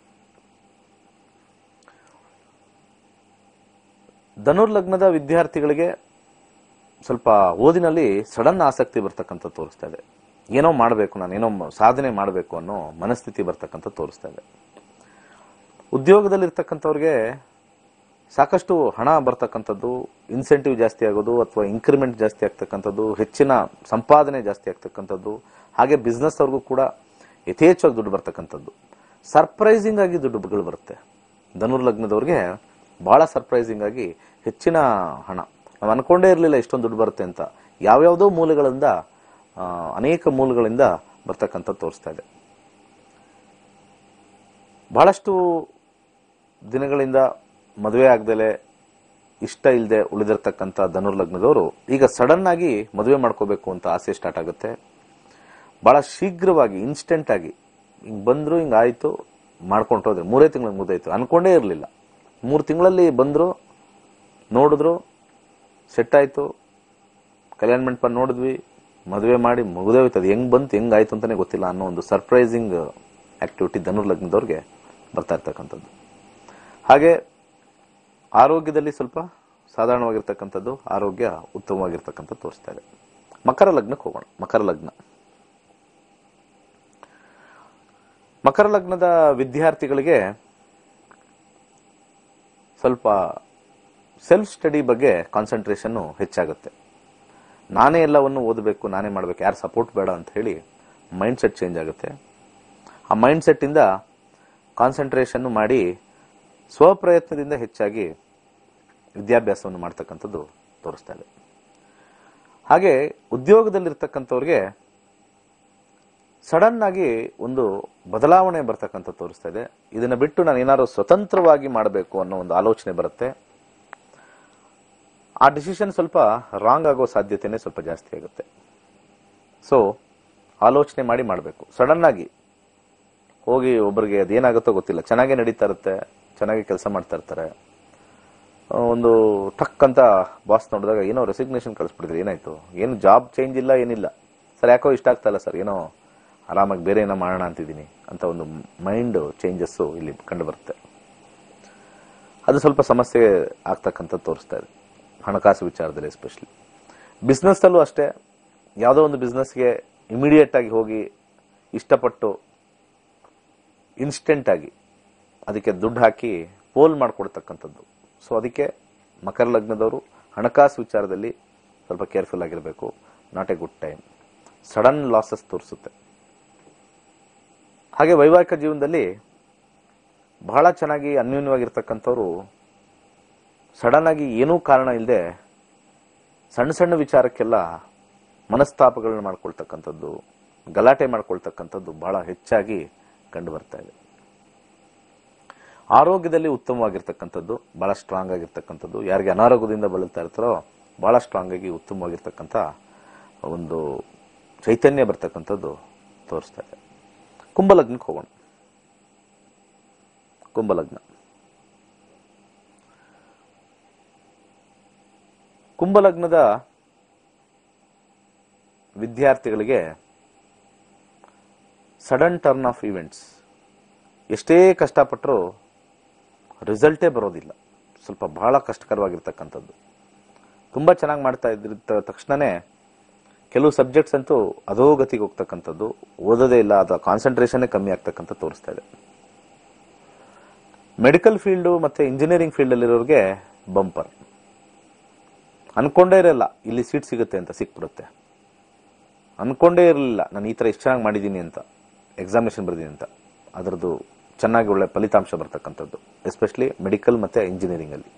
ಧನುರ್ ಲಗ್ನದ ವಿದ್ಯಾರ್ಥಿಗಳಿಗೆ ಸ್ವಲ್ಪ ಓದಿನಲ್ಲಿ ಸಡನ್ ಆಸಕ್ತಿ ಬರ್ತಕ್ಕಂಥ ತೋರಿಸ್ತಾ ಇದೆ ಏನೋ ಮಾಡಬೇಕು ನಾನು ಏನೋ ಸಾಧನೆ ಮಾಡಬೇಕು ಅನ್ನೋ ಮನಸ್ಥಿತಿ ಬರ್ತಕ್ಕಂಥ ತೋರಿಸ್ತಾ ಇದೆ ಉದ್ಯೋಗದಲ್ಲಿರ್ತಕ್ಕಂಥವ್ರಿಗೆ ಸಾಕಷ್ಟು ಹಣ ಬರ್ತಕ್ಕಂಥದ್ದು ಇನ್ಸೆಂಟಿವ್ ಜಾಸ್ತಿ ಆಗೋದು ಅಥವಾ ಇನ್ಕ್ರಿಮೆಂಟ್ ಜಾಸ್ತಿ ಆಗ್ತಕ್ಕಂಥದ್ದು ಹೆಚ್ಚಿನ ಸಂಪಾದನೆ ಜಾಸ್ತಿ ಆಗ್ತಕ್ಕಂಥದ್ದು ಹಾಗೆ ಬಿಸ್ನೆಸ್ ಅವ್ರಿಗೂ ಕೂಡ ಯಥೇಚ್ಛವಾಗಿ ದುಡ್ಡು ಬರ್ತಕ್ಕಂಥದ್ದು ಸರ್ಪ್ರೈಸಿಂಗ್ ಆಗಿ ದುಡ್ಡುಗಳು ಬರುತ್ತೆ ಧನುರ್ ಲಗ್ನದವ್ರಿಗೆ ಬಹಳ ಸರ್ಪ್ರೈಸಿಂಗ್ ಆಗಿ ಹೆಚ್ಚಿನ ಹಣ ನಾವು ಅನ್ಕೊಂಡೇ ಇರಲಿಲ್ಲ ಇಷ್ಟೊಂದು ದುಡ್ಡು ಬರುತ್ತೆ ಅಂತ ಯಾವ್ಯಾವುದೋ ಮೂಲಗಳಿಂದ ಆ, ಅನೇಕ ಮೂಲಗಳಿಂದ ಬರ್ತಕ್ಕಂಥ ತೋರಿಸ್ತಾ ಇದೆ ಬಹಳಷ್ಟು ದಿನಗಳಿಂದ ಮದುವೆ ಆಗ್ದಲೆ ಇಷ್ಟ ಇಲ್ಲದೆ ಉಳಿದಿರ್ತಕ್ಕಂಥ ಧನುರ್ ಲಗ್ನದವರು ಈಗ ಸಡನ್ ಆಗಿ ಮದುವೆ ಮಾಡ್ಕೋಬೇಕು ಅಂತ ಆಸೆ ಸ್ಟಾರ್ಟ್ ಆಗುತ್ತೆ ಬಹಳ ಶೀಘ್ರವಾಗಿ ಇನ್ಸ್ಟೆಂಟ್ ಆಗಿ ಹಿಂಗ್ ಬಂದ್ರು ಹಿಂಗ್ ಆಯ್ತು ಮಾಡ್ಕೊಂಡು ಹೋದ್ರೆ ಮೂರೇ ತಿಂಗಳು ಮುಗ್ದಾಯ್ತು ಅನ್ಕೊಂಡೇ ಇರಲಿಲ್ಲ ಮೂರು ತಿಂಗಳಲ್ಲಿ ಬಂದ್ರು ನೋಡಿದ್ರು ಸೆಟ್ ಆಯ್ತು ಕಲ್ಯಾಣ ಮಂಟಪ ನೋಡಿದ್ವಿ ಮದುವೆ ಮಾಡಿ ಮುಗಿದೇ ಹೋಯ್ತು ಅದು ಹೆಂಗ್ ಬಂತು ಹೆಂಗ್ ಆಯ್ತು ಅಂತಾನೆ ಗೊತ್ತಿಲ್ಲ ಅನ್ನೋ ಒಂದು ಸರ್ಪ್ರೈಸಿಂಗ್ ಆಕ್ಟಿವಿಟಿ ಧನುರ್ ಲಗ್ನದವ್ರಿಗೆ ಬರ್ತಾ ಇರ್ತಕ್ಕಂಥದ್ದು ಹಾಗೆ ಆರೋಗ್ಯದಲ್ಲಿ ಸ್ವಲ್ಪ ಸಾಧಾರಣವಾಗಿರ್ತಕ್ಕಂಥದ್ದು ಆರೋಗ್ಯ ಉತ್ತಮವಾಗಿರ್ತಕ್ಕಂಥದ್ದು ತೋರಿಸ್ತಾ ಇದೆ ಮಕರ ಲಗ್ನಕ್ಕೆ ಹೋಗೋಣ ಮಕರ ಲಗ್ನ ಮಕರ ಲಗ್ನದ ವಿದ್ಯಾರ್ಥಿಗಳಿಗೆ ಸ್ವಲ್ಪ ಸೆಲ್ಫ್ ಸ್ಟಡಿ ಬಗ್ಗೆ ಕಾನ್ಸಂಟ್ರೇಷನ್ ಹೆಚ್ಚಾಗುತ್ತೆ ನಾನೇ ಎಲ್ಲವನ್ನು ಓದಬೇಕು ನಾನೇ ಮಾಡಬೇಕು ಯಾರು ಸಪೋರ್ಟ್ ಬೇಡ ಅಂತ ಹೇಳಿ ಮೈಂಡ್ ಸೆಟ್ ಚೇಂಜ್ ಆಗುತ್ತೆ ಆ ಮೈಂಡ್ ಸೆಟ್ ಇಂದ ಕಾನ್ಸಂಟ್ರೇಷನ್ ಮಾಡಿ ಸ್ವಪ್ರಯತ್ನದಿಂದ ಹೆಚ್ಚಾಗಿ ವಿದ್ಯಾಭ್ಯಾಸವನ್ನು ಮಾಡ್ತಕ್ಕಂಥದ್ದು ತೋರಿಸ್ತಾ ಇದೆ ಹಾಗೆ ಉದ್ಯೋಗದಲ್ಲಿರ್ತಕ್ಕಂಥವ್ರಿಗೆ ಸಡನ್ ಆಗಿ ಒಂದು ಬದಲಾವಣೆ ಬರ್ತಕ್ಕಂಥ ತೋರಿಸ್ತಾ ಇದೆ ಇದನ್ನ ಬಿಟ್ಟು ನಾನು ಏನಾದ್ರು ಸ್ವತಂತ್ರವಾಗಿ ಮಾಡಬೇಕು ಅನ್ನೋ ಒಂದು ಆಲೋಚನೆ ಬರುತ್ತೆ ಆ ಡಿಸಿಷನ್ ಸ್ವಲ್ಪ ರಾಂಗ್ ಆಗೋ ಸಾಧ್ಯತೆನೇ ಸ್ವಲ್ಪ ಜಾಸ್ತಿ ಆಗುತ್ತೆ ಸೊ ಆಲೋಚನೆ ಮಾಡಿ ಮಾಡಬೇಕು ಸಡನ್ ಆಗಿ ಹೋಗಿ ಒಬ್ಬರಿಗೆ ಅದೇನಾಗುತ್ತೋ ಗೊತ್ತಿಲ್ಲ ಚೆನ್ನಾಗೇ ನಡೀತಾ ಇರುತ್ತೆ ಚೆನ್ನಾಗಿ ಕೆಲಸ ಮಾಡ್ತಾ ಇರ್ತಾರೆ ಆ, ಒಂದು ಟಕ್ ಅಂತ ಬಾಸ್ ನೋಡಿದಾಗ ಏನೋ ರೆಸಿಗ್ನೇಷನ್ ಕಳಿಸ್ಬಿಟ್ಟಿದ್ರಿ ಏನಾಯ್ತು ಏನು ಜಾಬ್ ಚೇಂಜ್ ಇಲ್ಲ ಏನಿಲ್ಲ ಸರ್ ಯಾಕೋ ಇಷ್ಟ ಆಗ್ತಾ ಇಲ್ಲ ಸರ್ ಏನೋ ಆರಾಮಾಗಿ ಬೇರೆ ಏನೋ ಮಾಡೋಣ ಅಂತಿದ್ದೀನಿ ಅಂತ ಒಂದು ಮೈಂಡ್ ಚೇಂಜಸ್ಸು ಇಲ್ಲಿ ಕಂಡು ಬರುತ್ತೆ ಅದು ಸ್ವಲ್ಪ ಸಮಸ್ಯೆ ಆಗ್ತಕ್ಕಂಥದ್ದು ತೋರಿಸ್ತಾ ಇದೆ ಹಣಕಾಸು ವಿಚಾರದಲ್ಲಿ ಎಸ್ಪೆಷಲಿ ಬಿಸ್ನೆಸ್ ಅಲ್ಲೂ ಅಷ್ಟೇ ಯಾವುದೋ ಒಂದು ಬಿಸ್ನೆಸ್ಗೆ ಇಮಿಡಿಯೇಟ್ ಆಗಿ ಹೋಗಿ ಇಷ್ಟಪಟ್ಟು ಇನ್ಸ್ಟೆಂಟ್ ಆಗಿ ಅದಕ್ಕೆ ದುಡ್ಡು ಹಾಕಿ ಪೋಲ್ ಮಾಡಿಕೊಡ್ತಕ್ಕಂಥದ್ದು ಸೊ ಅದಕ್ಕೆ ಮಕರ ಲಗ್ನದವರು ಹಣಕಾಸು ವಿಚಾರದಲ್ಲಿ ಸ್ವಲ್ಪ ಕೇರ್ಫುಲ್ ಆಗಿರಬೇಕು not a good time sudden losses ತೋರಿಸುತ್ತೆ ಹಾಗೆ ವೈವಾಹಿಕ ಜೀವನದಲ್ಲಿ ಬಹಳ ಚೆನ್ನಾಗಿ ಅನ್ಯೂನ್ಯವಾಗಿರ್ತಕ್ಕಂಥವ್ರು ಸಡನ್ ಆಗಿ ಏನೂ ಕಾರಣ ಇಲ್ಲದೆ ಸಣ್ಣ ಸಣ್ಣ ವಿಚಾರಕ್ಕೆಲ್ಲ ಮನಸ್ತಾಪಗಳನ್ನ ಮಾಡ್ಕೊಳ್ತಕ್ಕಂಥದ್ದು ಗಲಾಟೆ ಮಾಡ್ಕೊಳ್ತಕ್ಕಂಥದ್ದು ಬಹಳ ಹೆಚ್ಚಾಗಿ ಕಂಡು ಬರ್ತಾ ಇದೆ ಆರೋಗ್ಯದಲ್ಲಿ ಉತ್ತಮವಾಗಿರ್ತಕ್ಕಂಥದ್ದು ಬಹಳ ಸ್ಟ್ರಾಂಗ್ ಆಗಿರ್ತಕ್ಕಂಥದ್ದು ಯಾರಿಗೆ ಅನಾರೋಗ್ಯದಿಂದ ಬಳಲ್ತಾ ಇರ್ತಾರೋ ಬಹಳ ಸ್ಟ್ರಾಂಗ್ ಆಗಿ ಉತ್ತಮವಾಗಿರ್ತಕ್ಕಂಥ ಒಂದು ಚೈತನ್ಯ ಬರ್ತಕ್ಕಂಥದ್ದು ತೋರಿಸ್ತಾ ಇದೆ ಕುಂಭಲಗ್ನಕ್ಕೆ ಹೋಗೋಣ ಕುಂಭಲಗ್ನ ಕುಂಭಲಗ್ನದ ವಿದ್ಯಾರ್ಥಿಗಳಿಗೆ ಸಡನ್ ಟರ್ನ್ ಆಫ್ ಇವೆಂಟ್ಸ್ ಎಷ್ಟೇ ಕಷ್ಟಪಟ್ಟರೂ ರಿಸಲ್ಟೇ ಬರೋದಿಲ್ಲ ಸ್ವಲ್ಪ ಬಹಳ ಕಷ್ಟಕರವಾಗಿರ್ತಕ್ಕಂಥದ್ದು ತುಂಬ ಚೆನ್ನಾಗಿ ಮಾಡ್ತಾ ಇದ್ದ ತಕ್ಷಣನೇ ಕೆಲವು ಸಬ್ಜೆಕ್ಟ್ಸ್ ಅಂತೂ ಅಧೋಗತಿಗೆ ಹೋಗ್ತಕ್ಕಂಥದ್ದು ಓದೋದೇ ಇಲ್ಲ ಅದರ ಕಾನ್ಸಂಟ್ರೇಷನ್ನೇ ಕಮ್ಮಿ ಆಗ್ತಕ್ಕಂಥ ತೋರಿಸ್ತಾ ಇದೆ ಮೆಡಿಕಲ್ ಫೀಲ್ಡು ಮತ್ತೆ ಇಂಜಿನಿಯರಿಂಗ್ ಫೀಲ್ಡಲ್ಲಿರೋರಿಗೆ ಬಂಪರ್ ಅನ್ಕೊಂಡೇ ಇರಲ್ಲ ಇಲ್ಲಿ ಸೀಟ್ ಸಿಗುತ್ತೆ ಅಂತ ಸಿಕ್ಬಿಡುತ್ತೆ ಅನ್ಕೊಂಡೇ ಇರಲಿಲ್ಲ ನಾನು ಈ ಥರ ಇಷ್ಟು ಚೆನ್ನಾಗಿ ಮಾಡಿದ್ದೀನಿ ಅಂತ ಎಕ್ಸಾಮಿನೇಷನ್ ಬರ್ದೀನಿ ಅಂತ ಅದರದ್ದು ಚೆನ್ನಾಗಿ ಒಳ್ಳೆ ಫಲಿತಾಂಶ ಬರ್ತಕ್ಕಂಥದ್ದು ಎಸ್ಪೆಷಲಿ ಮೆಡಿಕಲ್ ಮತ್ತೆ ಇಂಜಿನಿಯರಿಂಗ್ ಅಲ್ಲಿ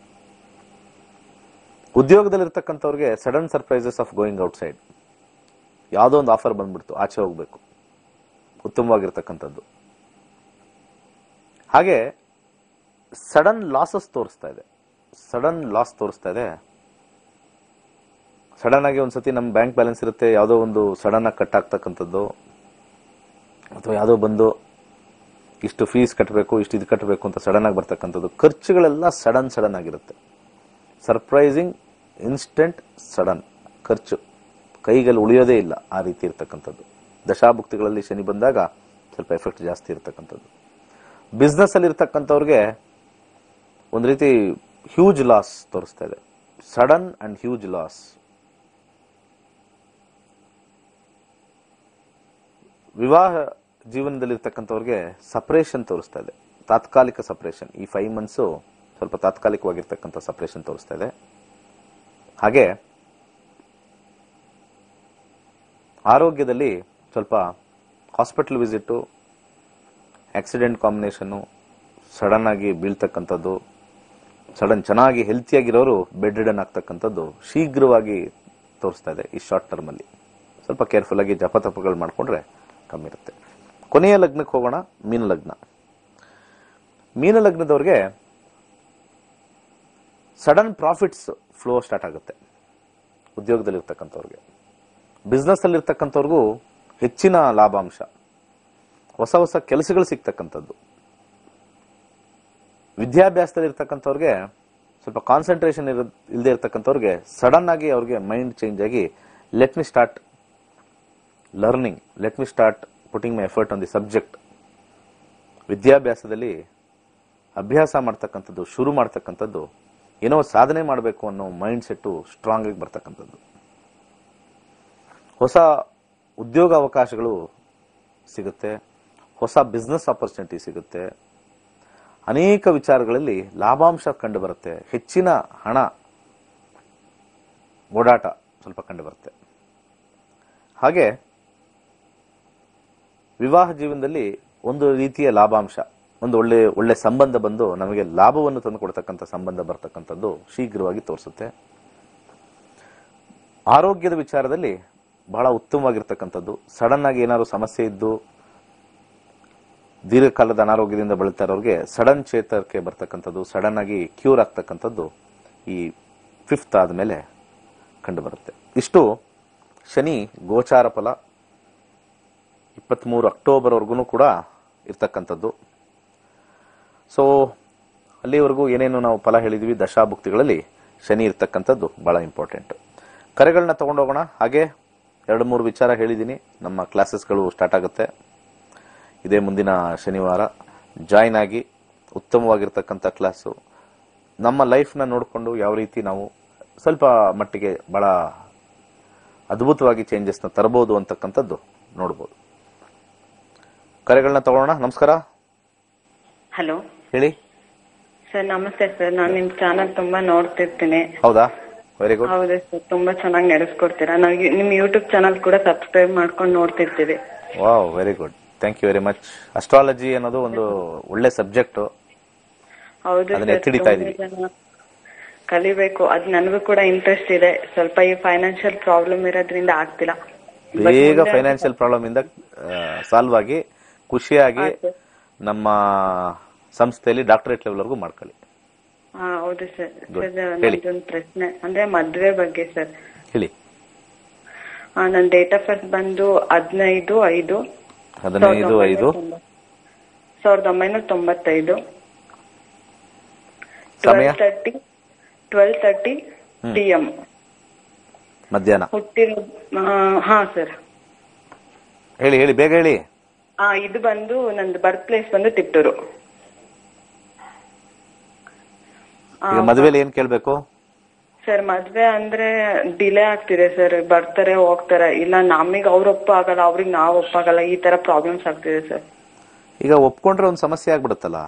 ಉದ್ಯೋಗದಲ್ಲಿರ್ತಕ್ಕಂಥವ್ರಿಗೆ sudden surprises of going outside ಯಾವುದೋ ಒಂದು ಆಫರ್ ಬಂದ್ಬಿಡ್ತು ಆಚೆ ಹೋಗ್ಬೇಕು ಉತ್ತಮವಾಗಿರ್ತಕ್ಕಂಥದ್ದು ಹಾಗೆ ಸಡನ್ ಲಾಸಸ್ ತೋರಿಸ್ತಾ ಇದೆ ಸಡನ್ ಲಾಸ್ ತೋರಿಸ್ತಾ ಇದೆ ಸಡನ್ ಆಗಿ ಒಂದ್ಸತಿ ನಮ್ಮ ಬ್ಯಾಂಕ್ ಬ್ಯಾಲೆನ್ಸ್ ಇರುತ್ತೆ ಯಾವುದೋ ಒಂದು ಸಡನ್ ಆಗಿ ಕಟ್ ಆಗ್ತಕ್ಕಂಥದ್ದು ಅಥವಾ ಯಾವುದೋ ಬಂದು ಇಷ್ಟು ಫೀಸ್ ಕಟ್ಟಬೇಕು ಇಷ್ಟು ಇದು ಕಟ್ಟಬೇಕು ಅಂತ ಸಡನ್ ಆಗಿ ಬರ್ತಕ್ಕಂಥದ್ದು ಖರ್ಚುಗಳೆಲ್ಲ ಸಡನ್ ಸಡನ್ ಆಗಿರುತ್ತೆ ಸರ್ಪ್ರೈಸಿಂಗ್ ಇನ್ಸ್ಟೆಂಟ್ ಸಡನ್ ಖರ್ಚು ಕೈಗಲ್ಲಿ ಉಳಿಯೋದೇ ಇಲ್ಲ ಆ ರೀತಿ ಇರ್ತಕ್ಕಂಥದ್ದು ದಶಾಭುಕ್ತಿಗಳಲ್ಲಿ ಶನಿ ಬಂದಾಗ ಸ್ವಲ್ಪ ಎಫೆಕ್ಟ್ ಜಾಸ್ತಿ ಇರ್ತಕ್ಕಂಥದ್ದು ಬಿಸ್ನೆಸ್ ಅಲ್ಲಿ ಇರ್ತಕ್ಕಂಥವ್ರಿಗೆ ಒಂದು ರೀತಿ ಹ್ಯೂಜ್ ಲಾಸ್ ತೋರಿಸ್ತಾ ಇದೆ ಸಡನ್ ಅಂಡ್ ಹ್ಯೂಜ್ ಲಾಸ್ ವಿವಾಹ ಜೀವನದಲ್ಲಿರ್ತಕ್ಕಂಥವ್ರಿಗೆ ಸಪರೇಷನ್ ತೋರಿಸ್ತಾ ಇದೆ ತಾತ್ಕಾಲಿಕ ಸಪರೇಷನ್ ಈ ಫೈವ್ ಮಂತ್ಸು ಸ್ವಲ್ಪ ತಾತ್ಕಾಲಿಕವಾಗಿರ್ತಕ್ಕಂಥ ಸಪರೇಷನ್ ತೋರಿಸ್ತಾ ಇದೆ ಹಾಗೆ ಆರೋಗ್ಯದಲ್ಲಿ ಸ್ವಲ್ಪ hospital visit accident combination sudden ಆಗಿ ಬೀಳ್ತಕ್ಕಂಥದ್ದು ಸಡನ್ ಚೆನ್ನಾಗಿ ಹೆಲ್ತಿಯಾಗಿರೋರು ಬೆಡ್ ರಿಡನ್ ಆಗ್ತಕ್ಕಂಥದ್ದು ಶೀಘ್ರವಾಗಿ ತೋರಿಸ್ತಾ ಇದೆ ಈ ಶಾರ್ಟ್ ಟರ್ಮಲ್ಲಿ ಸ್ವಲ್ಪ ಕೇರ್ಫುಲ್ ಆಗಿ ಜಪತಪಗಳು ಮಾಡಿಕೊಂಡ್ರೆ ಕಮ್ಮಿ ಇರುತ್ತೆ ಕೊನೆಯ ಲಗ್ನಕ್ಕೆ ಹೋಗೋಣ ಮೀನ ಲಗ್ನ ಮೀನ ಲಗ್ನದವ್ರಿಗೆ ಸಡನ್ ಪ್ರಾಫಿಟ್ಸ್ ಫ್ಲೋ ಸ್ಟಾರ್ಟ್ ಆಗುತ್ತೆ ಉದ್ಯೋಗದಲ್ಲಿರ್ತಕ್ಕಂಥವ್ರಿಗೆ ಬಿಸ್ನೆಸ್ ಅಲ್ಲಿರ್ತಕ್ಕಂಥವ್ರಿಗೂ ಹೆಚ್ಚಿನ ಲಾಭಾಂಶ ಹೊಸ ಹೊಸ ಕೆಲಸಗಳು ಸಿಗ್ತಕ್ಕಂಥದ್ದು ವಿದ್ಯಾಭ್ಯಾಸದಲ್ಲಿ ಇರ್ತಕ್ಕಂಥವ್ರಿಗೆ ಸ್ವಲ್ಪ ಕಾನ್ಸಂಟ್ರೇಷನ್ ಇಲ್ಲದೆ ಇರ್ತಕ್ಕಂಥವ್ರಿಗೆ ಸಡನ್ ಆಗಿ ಅವ್ರಿಗೆ ಮೈಂಡ್ ಚೇಂಜ್ ಆಗಿ let me start learning let me start putting my effort on the subject ವಿದ್ಯಾಭ್ಯಾಸದಲ್ಲಿ ಅಭ್ಯಾಸ ಮಾಡ್ತಕ್ಕಂಥದ್ದು ಶುರು ಮಾಡ್ತಕ್ಕಂಥದ್ದು ಏನೋ ಸಾಧನೆ ಮಾಡಬೇಕು ಅನ್ನೋ ಮೈಂಡ್ ಸೆಟ್ಟು ಸ್ಟ್ರಾಂಗ್ ಆಗಿ ಬರ್ತಕ್ಕಂಥದ್ದು ಹೊಸ ಉದ್ಯೋಗ ಅವಕಾಶಗಳು ಸಿಗುತ್ತೆ ಹೊಸ ಬಿಸ್ನೆಸ್ ಆಪರ್ಚುನಿಟಿ ಸಿಗುತ್ತೆ ಅನೇಕ ವಿಚಾರಗಳಲ್ಲಿ ಲಾಭಾಂಶ ಕಂಡು ಬರುತ್ತೆ ಹೆಚ್ಚಿನ ಹಣ ಓಡಾಟ ಸ್ವಲ್ಪ ಕಂಡು ಬರುತ್ತೆ ಹಾಗೆ ವಿವಾಹ ಜೀವನದಲ್ಲಿ ಒಂದು ರೀತಿಯ ಲಾಭಾಂಶ ಒಂದು ಒಳ್ಳೆ ಒಳ್ಳೆ ಸಂಬಂಧ ಬಂದು ನಮಗೆ ಲಾಭವನ್ನು ತಂದು ಕೊಡ್ತಕ್ಕಂಥ ಸಂಬಂಧ ಬರ್ತಕ್ಕಂಥದ್ದು ಶೀಘ್ರವಾಗಿ ತೋರಿಸುತ್ತೆ ಆರೋಗ್ಯದ ವಿಚಾರದಲ್ಲಿ ಬಹಳ ಉತ್ತಮವಾಗಿರ್ತಕ್ಕಂಥದ್ದು ಸಡನ್ ಆಗಿ ಏನಾದ್ರು ಸಮಸ್ಯೆ ಇದ್ದು ದೀರ್ಘಕಾಲದ ಅನಾರೋಗ್ಯದಿಂದ ಬಳಲ್ತಾ ಇರೋರಿಗೆ ಸಡನ್ ಚೇತರಿಕೆ ಬರ್ತಕ್ಕಂಥದ್ದು ಸಡನ್ ಆಗಿ ಕ್ಯೂರ್ ಆಗ್ತಕ್ಕಂಥದ್ದು ಈ ಫಿಫ್ತ್ ಆದಮೇಲೆ ಕಂಡು ಬರುತ್ತೆ ಇಷ್ಟು ಶನಿ ಗೋಚಾರ ಫಲ ಇಪ್ಪತ್ತ್ಮೂರು ಅಕ್ಟೋಬರ್ವರೆಗೂ ಕೂಡ ಇರ್ತಕ್ಕಂಥದ್ದು ಸೊ ಅಲ್ಲಿವರೆಗೂ ಏನೇನು ನಾವು ಫಲ ಹೇಳಿದ್ವಿ ದಶಾಭುಕ್ತಿಗಳಲ್ಲಿ ಶನಿ ಇರ್ತಕ್ಕಂಥದ್ದು ಬಹಳ ಇಂಪಾರ್ಟೆಂಟ್ ಕರೆಗಳನ್ನ ತಗೊಂಡೋಗೋಣ ಹಾಗೆ ಎರಡು ಮೂರು ವಿಚಾರ ಹೇಳಿದ್ದೀನಿ ನಮ್ಮ ಕ್ಲಾಸಸ್ಗಳು ಸ್ಟಾರ್ಟ್ ಆಗುತ್ತೆ ಇದೇ ಮುಂದಿನ ಶನಿವಾರ ಜಾಯ್ನ್ ಆಗಿ ಉತ್ತಮವಾಗಿರ್ತಕ್ಕಂಥ ಕ್ಲಾಸು ನಮ್ಮ ಲೈಫ್ನ ನೋಡಿಕೊಂಡು ಯಾವ ರೀತಿ ನಾವು ಸ್ವಲ್ಪ ಮಟ್ಟಿಗೆ ಬಹಳ ಅದ್ಭುತವಾಗಿ ಚೇಂಜಸ್ನ ತರಬಹುದು ಅಂತಕ್ಕಂಥದ್ದು ನೋಡ್ಬೋದು ಕರೆಗಳನ್ನ ತಗೊಳ್ಳೋಣ ನಮಸ್ಕಾರ ಹಲೋ ಹೇಳಿ ಸರ್ ನಮಸ್ತೆ ಸರ್ ನಾನು ನಿಮ್ ಚಾನಲ್ ತುಂಬಾ ನೋಡ್ತಿರ್ತೀನಿ ಹೌದಾ ವೆರಿ ಗುಡ್ ಹೌದು ಸರ್ ತುಂಬಾ ಚೆನ್ನಾಗಿ ನಡೆಸ್ಕೊಡ್ತೀರಾ ನಾವು ನಿಮ್ ಯೂಟ್ಯೂಬ್ ಚಾನಲ್ ಕೂಡ ಸಬ್ಸ್ಕ್ರೈಬ್ ಮಾಡ್ಕೊಂಡು ನೋಡ್ತಿರ್ತೀವಿ wow very good thank you very much astrology ಅನ್ನೋದು ಒಂದು ಒಳ್ಳೆ ಸಬ್ಜೆಕ್ಟ್ ಹೌದು ಅದನ್ನ ಸರ್ ಎತ್ತಿಡಿತಾ ತುಂಬಾ ಇದೀವಿ. ಜನ ಕಲಿಬೇಕು ಅದ್ ನನಗೂ ಕೂಡ ಇಂಟ್ರೆಸ್ಟ್ ಇದೆ ಸ್ವಲ್ಪ ಈ ಫೈನಾನ್ಷಿಯಲ್ ಪ್ರಾಬ್ಲಮ್ ಇರೋದ್ರಿಂದ ಆಗ್ತಿಲ್ಲ But ಬೇಗ ಮುಂದೆ- ಫೈನಾನ್ಷಿಯಲ್ ಪ್ರಾಬ್ಲಮ್ ಇಂದ ಸಾಲ್ವ್ ಆಗಿ ಖುಷಿಯಾಗಿ ಹಾ, sir. ನಮ್ಮ ಸಂಸ್ಥೆಯಲ್ಲಿ ಡಾಕ್ಟರೇಟ್ ಲೆವೆಲ್ ವರೆಗೂ ಮಾಡ್ಕೊಳ್ಳಿ ಹಾ ಹೌದು ಸರ್ Good. ಸರ್ ಹೇಳಿ. ನಂದೊಂದು ಪ್ರಶ್ನೆ ಅಂದ್ರೆ ಮದ್ವೆ ಬಗ್ಗೆ ಸರ್ ಹೇಳಿ ನನ್ನ ಡೇಟ್ ಆಫ್ ಬರ್ತ್ ಬಂದು ಹದಿನೈದು ಐದು ಹದಿನೈದು ಐದು ಸಾವಿರದ ಒಂಬೈನೂರ ತೊಂಬತ್ತೈದು ಸಮಯ? ಟ್ವೆಲ್ ತರ್ಟಿ ಟ್ವೆಲ್ ತರ್ಟಿ ಟಿ ಎಂ ಮಧ್ಯಾಹ್ನ ಹುಟ್ಟಿರೋ ಹಾ ಸರ್ ಹೇಳಿ ಹೇಳಿ ಬೇಗ ಹೇಳಿ ಹಾ ಇದು ಬಂದು ನಂದು ಬರ್ತ್ ಪ್ಲೇಸ್ ಬಂದು ತಿಪ್ಟೂರು ಈಗ ಮದುವೆಲಿ ಏನ್ ಕೇಳ್ಬೇಕು ಸರ್ ಮದ್ವೆ ಅಂದ್ರೆ ಡಿಲೇ ಆಗ್ತಿದೆ ಸರ್ ಬರ್ತಾರೆ ಹೋಗ್ತಾರೆ ಇಲ್ಲ ನಮಗ್ ಅವ್ರ ಒಪ್ಪ ಆಗಲ್ಲ ಅವ್ರಿಗೆ ನಾವ್ ಒಪ್ಪಾಗಲ್ಲ ಈ ತರ ಪ್ರಾಬ್ಲಮ್ಸ್ ಆಗ್ತಿದೆ ಸರ್ ಈಗ ಒಪ್ಕೊಂಡ್ರೆ ಒಂದು ಸಮಸ್ಯೆ ಆಗ್ಬಿಡುತ್ತಲ್ಲ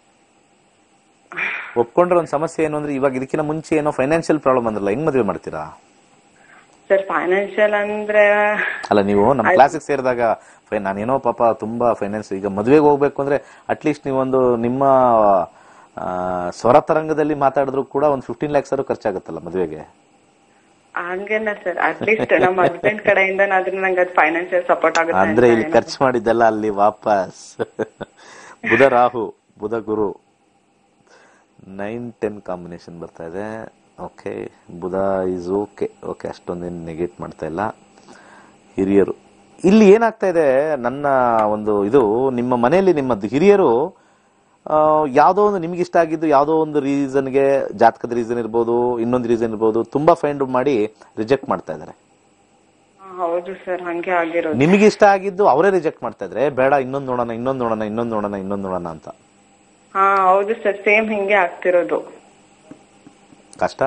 ಒಪ್ಕೊಂಡ್ರೆ ಒಂದು ಸಮಸ್ಯೆ ಏನು ಅಂದ್ರೆ ಇವಾಗ ಇದಕ್ಕಿಂತ ಮುಂಚೆ ಏನೋ ಫೈನಾನ್ಷಿಯಲ್ ಪ್ರಾಬ್ಲಮ್ ಅಂದ್ರಲ್ಲ ಹೆಂಗ್ ಮದುವೆ ಮಾಡ್ತೀರಾ ಸರ್ ಫೈನಾನ್ಷಿಯಲ್ ಅಂದ್ರೆ ಅಲ್ಲ ನೀವು ನಮ್ಮ ಕ್ಲಾಸಿಗೆ ಸೇರಿದಾಗ ಫೈ ನಾನೇನೋ ಪಾಪ ತುಂಬಾ ಫೈನಾನ್ಸ್ ಈಗ ಮದುವೆಗೆ ಹೋಗ್ಬೇಕು ಅಂದ್ರೆ ಅಟ್ಲೀಸ್ಟ್ ನೀವೊಂದು ನಿಮ್ಮ ಆ, ಸ್ವರ ತರಂಗದಲ್ಲಿ ಮಾತಾಡಿದ್ರು ಕೂಡ ಒಂದು ಫಿಫ್ಟೀನ್ ಲ್ಯಾಕ್ಸ್ ಆದ್ರೂ ಖರ್ಚಾಗುತ್ತಲ್ಲ ಮದುವೆಗೆ ಹಂಗೇನ ಸರ್ ಅಟ್ಲೀಸ್ಟ್ ನಮ್ಮ ಹಸ್ಬೆಂಡ್ ಕಡೆಯಿಂದ ಆದ್ರೂ ನಂಗೆ ಅದು ಫೈನಾನ್ಷಿಯಲ್ ಸಪೋರ್ಟ್ ಆಗುತ್ತೆ ಅಂದ್ರೆ ಅಂತ ಇಲ್ಲಿ ಏನೋ. ಖರ್ಚು ಮಾಡಿದ್ದೆಲ್ಲ ಅಲ್ಲಿ ವಾಪಸ್ Budha Rahu Budha Guru nine ten combination ಬರ್ತಾ ಇದೆ okay Budha is okay okay ಅಷ್ಟೊಂದೇನು ನೆಗೆಟ್ ಮಾಡ್ತಾ ಇಲ್ಲ ಹಿರಿಯರು ಇಲ್ಲಿ ಏನಾಗ್ತಾ ಇದೆ ನನ್ನ ಒಂದು ಇದು ನಿಮ್ಮ ಮನೆಯಲ್ಲಿ ನಿಮ್ಮ ಹಿರಿಯರು ಆ, ಯಾವುದೋ ಒಂದು ನಿಮ್ಗೆ ಇಷ್ಟ ಆಗಿದ್ದು ಯಾವುದೋ ಒಂದು ರೀಸನ್ಗೆ ಜಾತಕದ ರೀಸನ್ ಇರ್ಬೋದು ಇನ್ನೊಂದು ರೀಸನ್ ಇರ್ಬೋದು ತುಂಬಾ ಫೈಂಡ್ ಮಾಡಿ ರಿಜೆಕ್ಟ್ ಮಾಡ್ತಾ ಇದ್ದಾರೆ ಹಾ, ಹೌದು ಸರ್ ಹಂಗೆ ಆಗಿರೋದು ನಿಮಗೆ ಇಷ್ಟ ಆಗಿದ್ದು ಅವರೇ ರಿಜೆಕ್ಟ್ ಮಾಡ್ತಾ ಇದ್ರೆ ಬೇಡ ಇನ್ನೊಂದು ನೋಡೋಣ ಇನ್ನೊಂದು ನೋಡೋಣ ಇನ್ನೊಂದು ನೋಡೋಣ ಇನ್ನೊಂದು ನೋಡೋಣ ಅಂತ ಹಾ ಹೌದು ಸರ್ ಸೇಮ್ ಹಿಂಗೆ ಆಗ್ತಿರೋದು ಕಷ್ಟ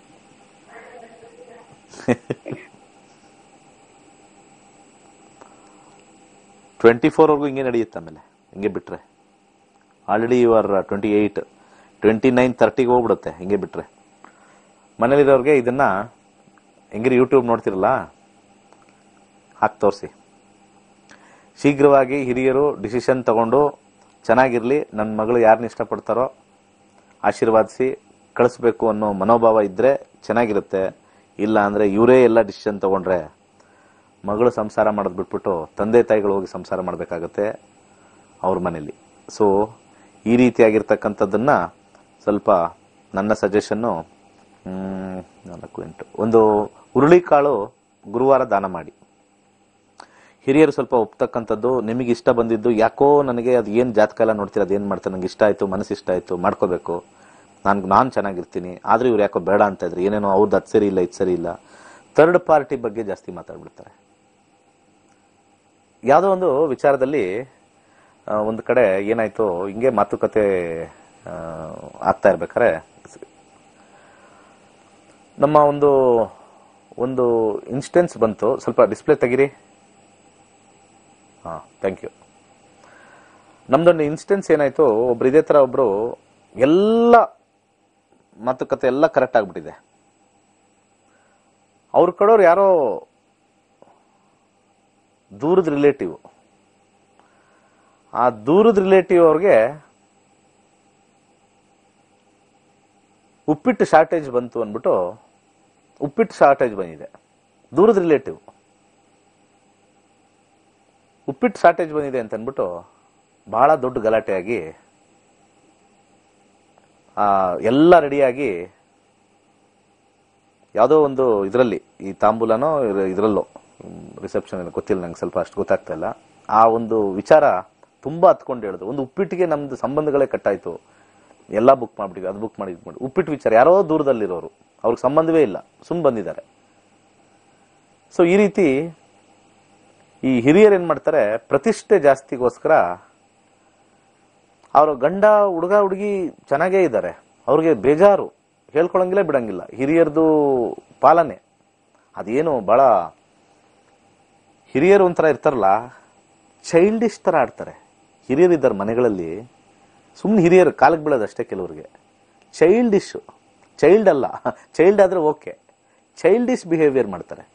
ಟ್ವೆಂಟಿ ಫೋರ್ವರೆಗೂ ಹಿಂಗೆ ನಡೆಯುತ್ತೆ ಆಮೇಲೆ ಹಿಂಗೆ ಬಿಟ್ರೆ ಆಲ್ರೆಡಿ ಇವರ್ ಟ್ವೆಂಟಿ ಏಯ್ಟ್ ಟ್ವೆಂಟಿ ನೈನ್ ತರ್ಟಿಗೆ ಹೋಗ್ಬಿಡುತ್ತೆ ಹಿಂಗೆ ಬಿಟ್ರೆ ಮನೇಲಿರೋರಿಗೆ ಇದನ್ನ ಹೆಂಗಿರಿ ಯೂಟ್ಯೂಬ್ ನೋಡ್ತಿರಲ್ಲ ಹಾಕಿ ತೋರಿಸಿ ಶೀಘ್ರವಾಗಿ ಹಿರಿಯರು ಡಿಸಿಷನ್ ತಗೊಂಡು ಚೆನ್ನಾಗಿರ್ಲಿ ನನ್ನ ಮಗಳು ಯಾರನ್ನ ಇಷ್ಟಪಡ್ತಾರೋ ಆಶೀರ್ವಾದಿಸಿ ಕಳಿಸ್ಬೇಕು ಅನ್ನೋ ಮನೋಭಾವ ಇದ್ರೆ ಚೆನ್ನಾಗಿರುತ್ತೆ ಇಲ್ಲ ಅಂದ್ರೆ ಇವರೇ ಎಲ್ಲ ಡಿಸಿಷನ್ ತಗೊಂಡ್ರೆ ಮಗಳು ಸಂಸಾರ ಮಾಡೋದು ಬಿಟ್ಬಿಟ್ಟು ತಂದೆ ತಾಯಿಗಳು ಹೋಗಿ ಸಂಸಾರ ಮಾಡಬೇಕಾಗತ್ತೆ ಅವ್ರ ಮನೇಲಿ ಸೊ ಈ ರೀತಿಯಾಗಿರ್ತಕ್ಕಂಥದ್ದನ್ನ ಸ್ವಲ್ಪ ನನ್ನ ಸಜೆಷನ್ನು ನಾಲ್ಕು ಎಂಟು ಒಂದು ಹುರುಳಿಕಾಳು ಗುರುವಾರ ದಾನ ಮಾಡಿ ಹಿರಿಯರು ಸ್ವಲ್ಪ ಒಪ್ತಕ್ಕಂಥದ್ದು ನಿಮಗೆ ಇಷ್ಟ ಬಂದಿದ್ದು ಯಾಕೋ ನನಗೆ ಅದು ಏನು ಜಾತಕ ಎಲ್ಲ ನೋಡ್ತೀರ ಅದೇನು ಮಾಡ್ತಾರೆ ನಂಗೆ ಇಷ್ಟ ಆಯ್ತು ಮನಸ್ಸು ಇಷ್ಟ ಆಯ್ತು ಮಾಡ್ಕೋಬೇಕು ನಾನು ನಾನು ಚೆನ್ನಾಗಿರ್ತೀನಿ ಆದ್ರೆ ಇವ್ರು ಯಾಕೋ ಬೇಡ ಅಂತ ಇದ್ರೆ ಏನೇನೋ ಅವ್ರದ್ದು ಅದು ಸರಿ ಇಲ್ಲ ಇದು ಸರಿ ಇಲ್ಲ ಥರ್ಡ್ ಪಾರ್ಟಿ ಬಗ್ಗೆ ಜಾಸ್ತಿ ಮಾತಾಡ್ಬಿಡ್ತಾರೆ ಯಾವುದೋ ಒಂದು ವಿಚಾರದಲ್ಲಿ ಆ, ಒಂದು ಕಡೆ ಏನಾಯ್ತು ಹಿಂಗೆ ಮಾತುಕತೆ ಆ, ಆಗ್ತಾ ಇರ್ಬೇಕಾರೆ ನಮ್ಮ ಒಂದು ಒಂದು ಇನ್ಸ್ಟೆನ್ಸ್ ಬಂತು ಸ್ವಲ್ಪ ಡಿಸ್ಪ್ಲೇ ತೆಗಿರಿ ಹಾ ಥ್ಯಾಂಕ್ ಯು ನಮ್ದೊಂದು ಇನ್ಸ್ಟೆನ್ಸ್ ಏನಾಯ್ತು ಒಬ್ರು ಇದೇ ತರ ಒಬ್ರು ಎಲ್ಲ ಮಾತುಕತೆ ಎಲ್ಲ ಕರೆಕ್ಟ್ ಆಗ್ಬಿಟ್ಟಿದೆ ಅವ್ರ ಕಡೆಯವ್ರು ಯಾರೋ ದೂರದ ರಿಲೇಟಿವ್ ಆ ದೂರದ ರಿಲೇಟಿವ್ ಅವ್ರಿಗೆ ಉಪ್ಪಿಟ್ಟು ಶಾರ್ಟೇಜ್ ಬಂತು ಅಂದ್ಬಿಟ್ಟು ಉಪ್ಪಿಟ್ಟು ಶಾರ್ಟೇಜ್ ಬಂದಿದೆ ದೂರದ ರಿಲೇಟಿವ್ ಉಪ್ಪಿಟ್ಟು ಶಾರ್ಟೇಜ್ ಬಂದಿದೆ ಅಂತ ಅಂದ್ಬಿಟ್ಟು ಬಹಳ ದೊಡ್ಡ ಗಲಾಟೆಯಾಗಿ ಆ ಎಲ್ಲ ರೆಡಿಯಾಗಿ ಯಾವುದೋ ಒಂದು ಇದರಲ್ಲಿ ಈ ತಾಂಬೂಲನೋ ಇದ್ರ- ಇದ್ರಲ್ಲೋ ರಿಸೆಪ್ಷನ್ ಗೊತ್ತಿಲ್ಲ ನಂಗೆ ಸ್ವಲ್ಪ ಅಷ್ಟು ಗೊತ್ತಾಗ್ತಾ ಇಲ್ಲ ಆ ಒಂದು ವಿಚಾರ ತುಂಬಾ ಹತ್ಕೊಂಡು ಹೇಳುದು ಒಂದು ಉಪ್ಪಿಟ್ಟಿಗೆ ನಮ್ದು ಸಂಬಂಧಗಳೇ ಕಟ್ಟಾಯ್ತು ಎಲ್ಲ ಬುಕ್ ಮಾಡ್ಬಿಟ್ಟಿವಿ ಅದು ಬುಕ್ ಮಾಡಿ ಇದ್ ಮಾಡಿ ಉಪ್ಪಿಟ್ಟು ವಿಚಾರ ಯಾರೋ ದೂರದಲ್ಲಿರೋರು ಅವ್ರಿಗೆ ಸಂಬಂಧವೇ ಇಲ್ಲ ಸುಮ್ ಬಂದಿದ್ದಾರೆ ಸೊ ಈ ರೀತಿ ಈ ಹಿರಿಯರು ಏನ್ ಮಾಡ್ತಾರೆ ಪ್ರತಿಷ್ಠೆ ಜಾಸ್ತಿಗೋಸ್ಕರ ಅವ್ರ ಗಂಡ ಹುಡುಗ ಹುಡುಗಿ ಚೆನ್ನಾಗೇ ಇದ್ದಾರೆ ಅವ್ರಿಗೆ ಬೇಜಾರು ಹೇಳ್ಕೊಳಂಗಿಲ್ಲ ಬಿಡಂಗಿಲ್ಲ ಹಿರಿಯರದು ಪಾಲನೆ ಅದೇನು ಬಹಳ ಹಿರಿಯರು ಒಂಥರ ಇರ್ತಾರಲ್ಲ ಚೈಲ್ಡಿಶ್ ತರ ಆಡ್ತಾರೆ ಹಿರಿಯರು ಇದ್ದಾರೆ ಮನೆಗಳಲ್ಲಿ ಸುಮ್ಮನೆ ಹಿರಿಯರು ಕಾಲಕ್ಕೆ ಬೀಳೋದಷ್ಟೇ ಕೆಲವ್ರಿಗೆ ಚೈಲ್ಡಿಶ್ ಚೈಲ್ಡ್ ಅಲ್ಲ ಚೈಲ್ಡ್ ಆದ್ರೆ ಓಕೆ ಚೈಲ್ಡಿಶ್ ಬಿಹೇವಿಯರ್ ಮಾಡ್ತಾರೆ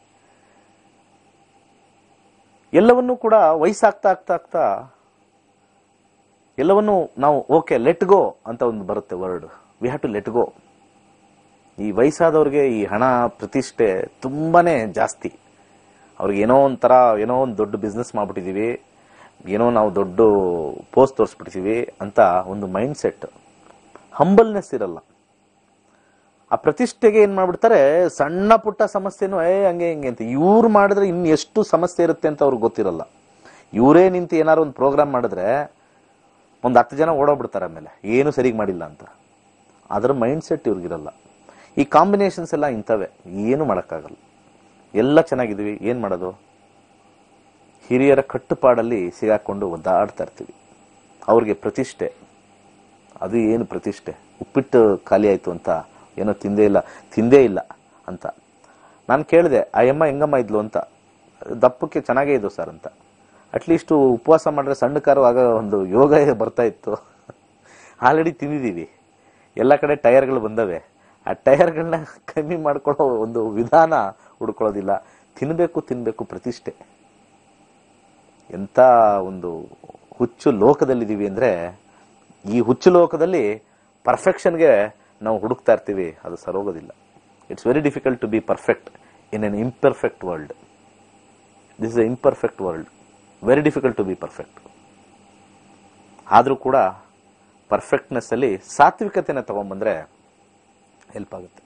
ಎಲ್ಲವನ್ನೂ ಕೂಡ ವಯಸ್ಸಾಗ್ತಾ ಆಗ್ತಾ ಆಗ್ತಾ ಎಲ್ಲವನ್ನೂ ನಾವು ಓಕೆ ಲೆಟ್ ಗೋ ಅಂತ ಒಂದು ಬರುತ್ತೆ word we have to let go ಈ ವಯಸ್ಸಾದವ್ರಿಗೆ ಈ ಹಣ ಪ್ರತಿಷ್ಠೆ ತುಂಬಾನೇ ಜಾಸ್ತಿ ಅವ್ರಿಗೆ ಏನೋ ಒಂಥರ ಏನೋ ಒಂದು ದೊಡ್ಡ ಬಿಸ್ನೆಸ್ ಮಾಡ್ಬಿಟ್ಟಿದೀವಿ ಏನೋ ನಾವು ದೊಡ್ಡ ಪೋಸ್ಟ್ ತೋರಿಸ್ಬಿಡ್ತೀವಿ ಅಂತ ಒಂದು ಮೈಂಡ್ ಸೆಟ್ ಹಂಬಲ್ನೆಸ್ ಇರಲ್ಲ ಆ ಪ್ರತಿಷ್ಠೆಗೆ ಏನ್ ಮಾಡ್ಬಿಡ್ತಾರೆ ಸಣ್ಣ ಪುಟ್ಟ ಸಮಸ್ಯೆನೂ ಏ ಹಂಗೆ ಹಿಂಗೆ ಅಂತ ಇವ್ರು ಮಾಡಿದ್ರೆ ಇನ್ ಎಷ್ಟು ಸಮಸ್ಯೆ ಇರುತ್ತೆ ಅಂತ ಅವ್ರಿಗೆ ಗೊತ್ತಿರಲ್ಲ ಇವರೇ ನಿಂತು ಏನಾರು ಒಂದು ಪ್ರೋಗ್ರಾಮ್ ಮಾಡಿದ್ರೆ ಒಂದು ಹತ್ತು ಜನ ಓಡೋಗ್ಬಿಡ್ತಾರೆ ಆಮೇಲೆ ಏನು ಸರಿಗ್ ಮಾಡಿಲ್ಲ ಅಂತ ಅದರ ಮೈಂಡ್ ಸೆಟ್ ಇವ್ರಿಗಿರಲ್ಲ ಈ ಕಾಂಬಿನೇಷನ್ಸ್ ಎಲ್ಲ ಇಂಥವೇ ಏನು ಮಾಡೋಕ್ಕಾಗಲ್ಲ ಎಲ್ಲ ಚೆನ್ನಾಗಿದ್ದೀವಿ ಏನ್ ಮಾಡೋದು ಹಿರಿಯರ ಕಟ್ಟುಪಾಡಲ್ಲಿ ಸಿಗಾಕೊಂಡು ಒದ್ದಾಡ್ತಾ ಇರ್ತೀವಿ ಅವ್ರಿಗೆ ಪ್ರತಿಷ್ಠೆ ಅದು ಏನು ಪ್ರತಿಷ್ಠೆ ಉಪ್ಪಿಟ್ಟು ಖಾಲಿ ಆಯ್ತು ಅಂತ ಏನೋ ತಿಂದೇ ಇಲ್ಲ ತಿಂದೇ ಇಲ್ಲ ಅಂತ ನಾನು ಕೇಳಿದೆ ಆ ಅಮ್ಮ ಹೆಂಗಮ್ಮ ಇದ್ಲು ಅಂತ ದಪ್ಪಕ್ಕೆ ಚೆನ್ನಾಗೇ ಇದ್ದು ಸರ್ ಅಂತ ಅಟ್ಲೀಸ್ಟ್ ಉಪವಾಸ ಮಾಡಿದ್ರೆ ಸಣ್ಣ ಕಾರು ಆಗ ಒಂದು ಯೋಗ ಬರ್ತಾ ಇತ್ತು ಆಲ್ರೆಡಿ ತಿಂದಿದ್ದೀವಿ ಎಲ್ಲ ಕಡೆ ಟೈರ್ಗಳು ಬಂದವೆ ಆ ಟೈರ್ಗಳನ್ನ ಕಮ್ಮಿ ಮಾಡ್ಕೊಳ್ಳೋ ಒಂದು ವಿಧಾನ ಹುಡ್ಕೊಳ್ಳೋದಿಲ್ಲ ತಿನ್ಬೇಕು ತಿನ್ಬೇಕು ಪ್ರತಿಷ್ಠೆ ಎಂತ ಒಂದು ಹುಚ್ಚು ಲೋಕದಲ್ಲಿದ್ದೀವಿ ಅಂದ್ರೆ ಈ ಹುಚ್ಚು ಲೋಕದಲ್ಲಿ ಪರ್ಫೆಕ್ಷನ್ಗೆ ನಾವು ಹುಡುಕ್ತಾ ಇರ್ತೀವಿ ಅದು ಸರೋಗೋದಿಲ್ಲ it's very difficult to be perfect in an imperfect world this is imperfect world very difficult to be perfect ಆದರೂ ಕೂಡ ಪರ್ಫೆಕ್ಟ್ನೆಸ್ ಅಲ್ಲಿ ಸಾತ್ವಿಕತೆನ ತಗೊಂಡ್ಬಂದ್ರೆ ಹೆಲ್ಪ್ ಆಗುತ್ತೆ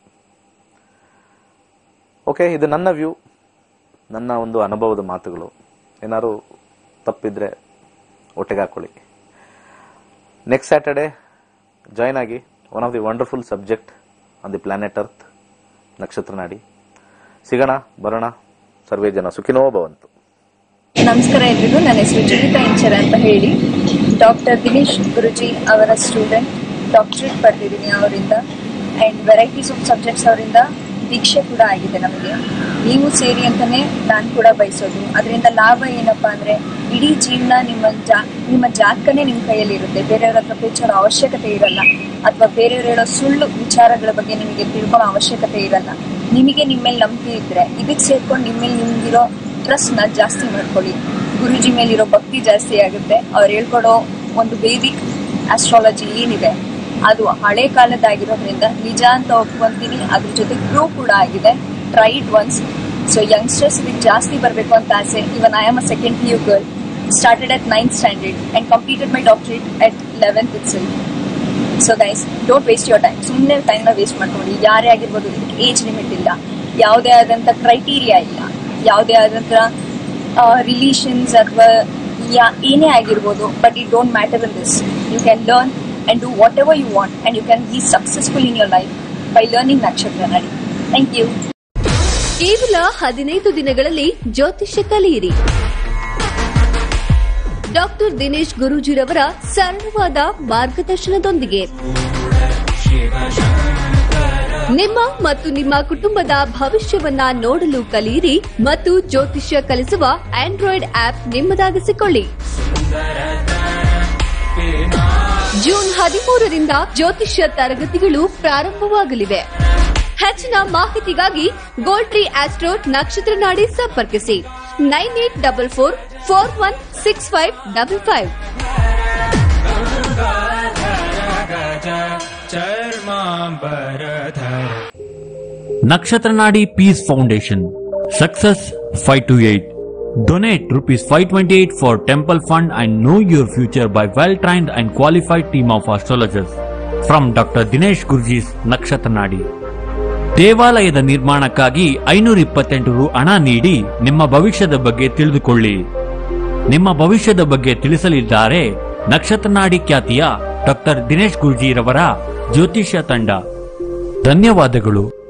ಓಕೆ ಇದು ನನ್ನ ವ್ಯೂ ನನ್ನ ಒಂದು ಅನುಭವದ ಮಾತುಗಳು ಏನಾದ್ರು ತಪ್ಪಿದ್ರೆ ಒಟ್ಟಿಗೆ ಹಾಕೊಳ್ಳಿ ನೆಕ್ಸ್ಟ್ ಸ್ಯಾಟರ್ಡೆ ಜಾಯ್ನ್ ಆಗಿ one of the wonderful subject on the planet earth Nakshatra Nadi ಸಿಗೋಣ ಬರೋಣ ಸರ್ವೇ ಜನ ಸುಖಿನೋ ಭವಂತು ನಮಸ್ಕಾರ ಎಲ್ರಿಗೂ ನನ್ನ ಹೆಸರು ಜೀವಿತಾ ಇಂಚರ ಅಂತ ಹೇಳಿ ಡಾಕ್ಟರ್ ದಿನೇಶ್ ಗುರುಜಿ ಅವರ ಸ್ಟೂಡೆಂಟ್ ಡಾಕ್ಟರೇಟ್ ಪಡೆದಿದ್ದೀನಿ ಅವರಿಂದ ಆ್ಯಂಡ್ ವೆರೈಟೀಸ್ ಆಫ್ ಸಬ್ಜೆಕ್ಟ್ಸ್ ಅವರಿಂದ ದೀಕ್ಷೆ ಕೂಡ ಆಗಿದೆ ನಮಗೆ ನೀವು ಸೇರಿ ಅಂತಾನೆ ನಾನು ಕೂಡ ಬಯಸೋದು ಅದರಿಂದ ಲಾಭ ಏನಪ್ಪಾ ಅಂದ್ರೆ ಇಡೀ ಜೀವನ ನಿಮ್ಮ ಜಾ ನಿಮ್ಮ ಜಾತಕನೇ ನಿಮ್ಮ ಕೈಯಲ್ಲಿ ಇರುತ್ತೆ ಬೇರೆಯವ್ರ ಹತ್ರ ಪೇಚಾಡೋ ಅವಶ್ಯಕತೆ ಇರಲ್ಲ ಅಥವಾ ಬೇರೆಯವ್ರು ಹೇಳೋ ಸುಳ್ಳು ವಿಚಾರಗಳ ಬಗ್ಗೆ ನಿಮಗೆ ತಿಳ್ಕೊಳ್ಳೋ ಅವಶ್ಯಕತೆ ಇರಲ್ಲ ನಿಮಗೆ ನಿಮ್ಮ ಮೇಲೆ ನಂಬಿಕೆ ಇದ್ರೆ ಇದಕ್ಕೆ ಸೇರ್ಕೊಂಡು ನಿಮ್ಮ ಮೇಲೆ ನಿಮ್ಗಿರೋ ಟ್ರಸ್ಟ್ ನ ಜಾಸ್ತಿ ಮಾಡ್ಕೊಳ್ಳಿ ಗುರುಜಿ ಮೇಲಿರೋ ಭಕ್ತಿ ಜಾಸ್ತಿ ಆಗುತ್ತೆ ಅವ್ರು ಹೇಳ್ಕೊಡೋ ಒಂದು ವೇದಿಕ್ ಆಸ್ಟ್ರಾಲಜಿ ಏನಿದೆ ಅದು ಹಳೆ ಕಾಲದಾಗಿರೋದ್ರಿಂದ ನಿಜ ಅಂತ ಒಪ್ಕೊಂತೀನಿ ಅದ್ರ ಜೊತೆ ಪ್ರೂವ್ ಕೂಡ ಆಗಿದೆ try it once so youngsters ಇದಕ್ಕೆ ಜಾಸ್ತಿ ಬರಬೇಕು ಅಂತ ಆಸೆ even I am a second P U girl started at ninth standard and completed my doctorate at eleventh it so guys don't waste your time ಸುಮ್ಮನೆ ಟೈಮ್ನ waste ಮಾಡ್ಕೊಂಡು ಯಾರೇ ಆಗಿರ್ಬೋದು ಇದಕ್ಕೆ ಏಜ್ ಲಿಮಿಟ್ ಇಲ್ಲ ಯಾವುದೇ ಆದಂಥ ಕ್ರೈಟೀರಿಯಾ ಇಲ್ಲ ಯಾವುದೇ ಆದಂಥ ರಿಲೇಷನ್ಸ್ ಅಥವಾ ಯಾ ಏನೇ ಆಗಿರ್ಬೋದು but it don't matter in this you can learn and do whatever you want and you can be successful in your life by learning Nakshatra Nadi thank you ಕೇವಲ ಹದಿನೈದು ದಿನಗಳಲ್ಲಿ ಜ್ಯೋತಿಷ್ಯ ಕಲಿಯಿರಿ ಡಾಕ್ಟರ್ ದಿನೇಶ್ ಗುರೂಜಿರವರ ಸರಳವಾದ ಮಾರ್ಗದರ್ಶನದೊಂದಿಗೆ ನಿಮ್ಮ ಮತ್ತು ನಿಮ್ಮ ಕುಟುಂಬದ ಭವಿಷ್ಯವನ್ನ ನೋಡಲು ಕಲಿಯಿರಿ ಮತ್ತು ಜ್ಯೋತಿಷ್ಯ ಕಲಿಸುವ ಆಂಡ್ರಾಯ್ಡ್ ಆಪ್ ನಿಮ್ಮದಾಗಿಸಿಕೊಳ್ಳಿ ಜೂನ್ ಹದಿಮೂರರಿಂದ ಜ್ಯೋತಿಷ್ಯ ತರಗತಿಗಳು ಪ್ರಾರಂಭವಾಗಲಿವೆ ಹೆಚ್ಚಿನ ಮಾಹಿತಿಗಾಗಿ ಗೋಲ್ಡ್ ಟ್ರೀ ಆಸ್ಟ್ರೋಟ್ ನಕ್ಷತ್ರ ನಾಡಿ ಸಂಪರ್ಕಿಸಿ nine eight double four four one six five double five Nakshatranadi Peace Foundation. Success 528. Donate rupees 528 for temple fund and know your future by well-trained and qualified team of astrologers. From Dr. Dinesh Gurji's Nakshatranadi. ದೇವಾಲಯದ ನಿರ್ಮಾಣಕ್ಕಾಗಿ ಐನೂರ ಇಪ್ಪತ್ತೆಂಟು ರು ಹಣ ನೀಡಿ ನಿಮ್ಮ ಭವಿಷ್ಯದ ಬಗ್ಗೆ ತಿಳಿದುಕೊಳ್ಳಿ ನಿಮ್ಮ ಭವಿಷ್ಯದ ಬಗ್ಗೆ ತಿಳಿಸಲಿದ್ದಾರೆ ನಕ್ಷತ್ರನಾಡಿ ಖ್ಯಾತಿಯ ಡಾಕ್ಟರ್ ದಿನೇಶ್ ಗುರ್ಜಿರವರ ಜ್ಯೋತಿಷ್ಯ ತಂಡ ಧನ್ಯವಾದಗಳು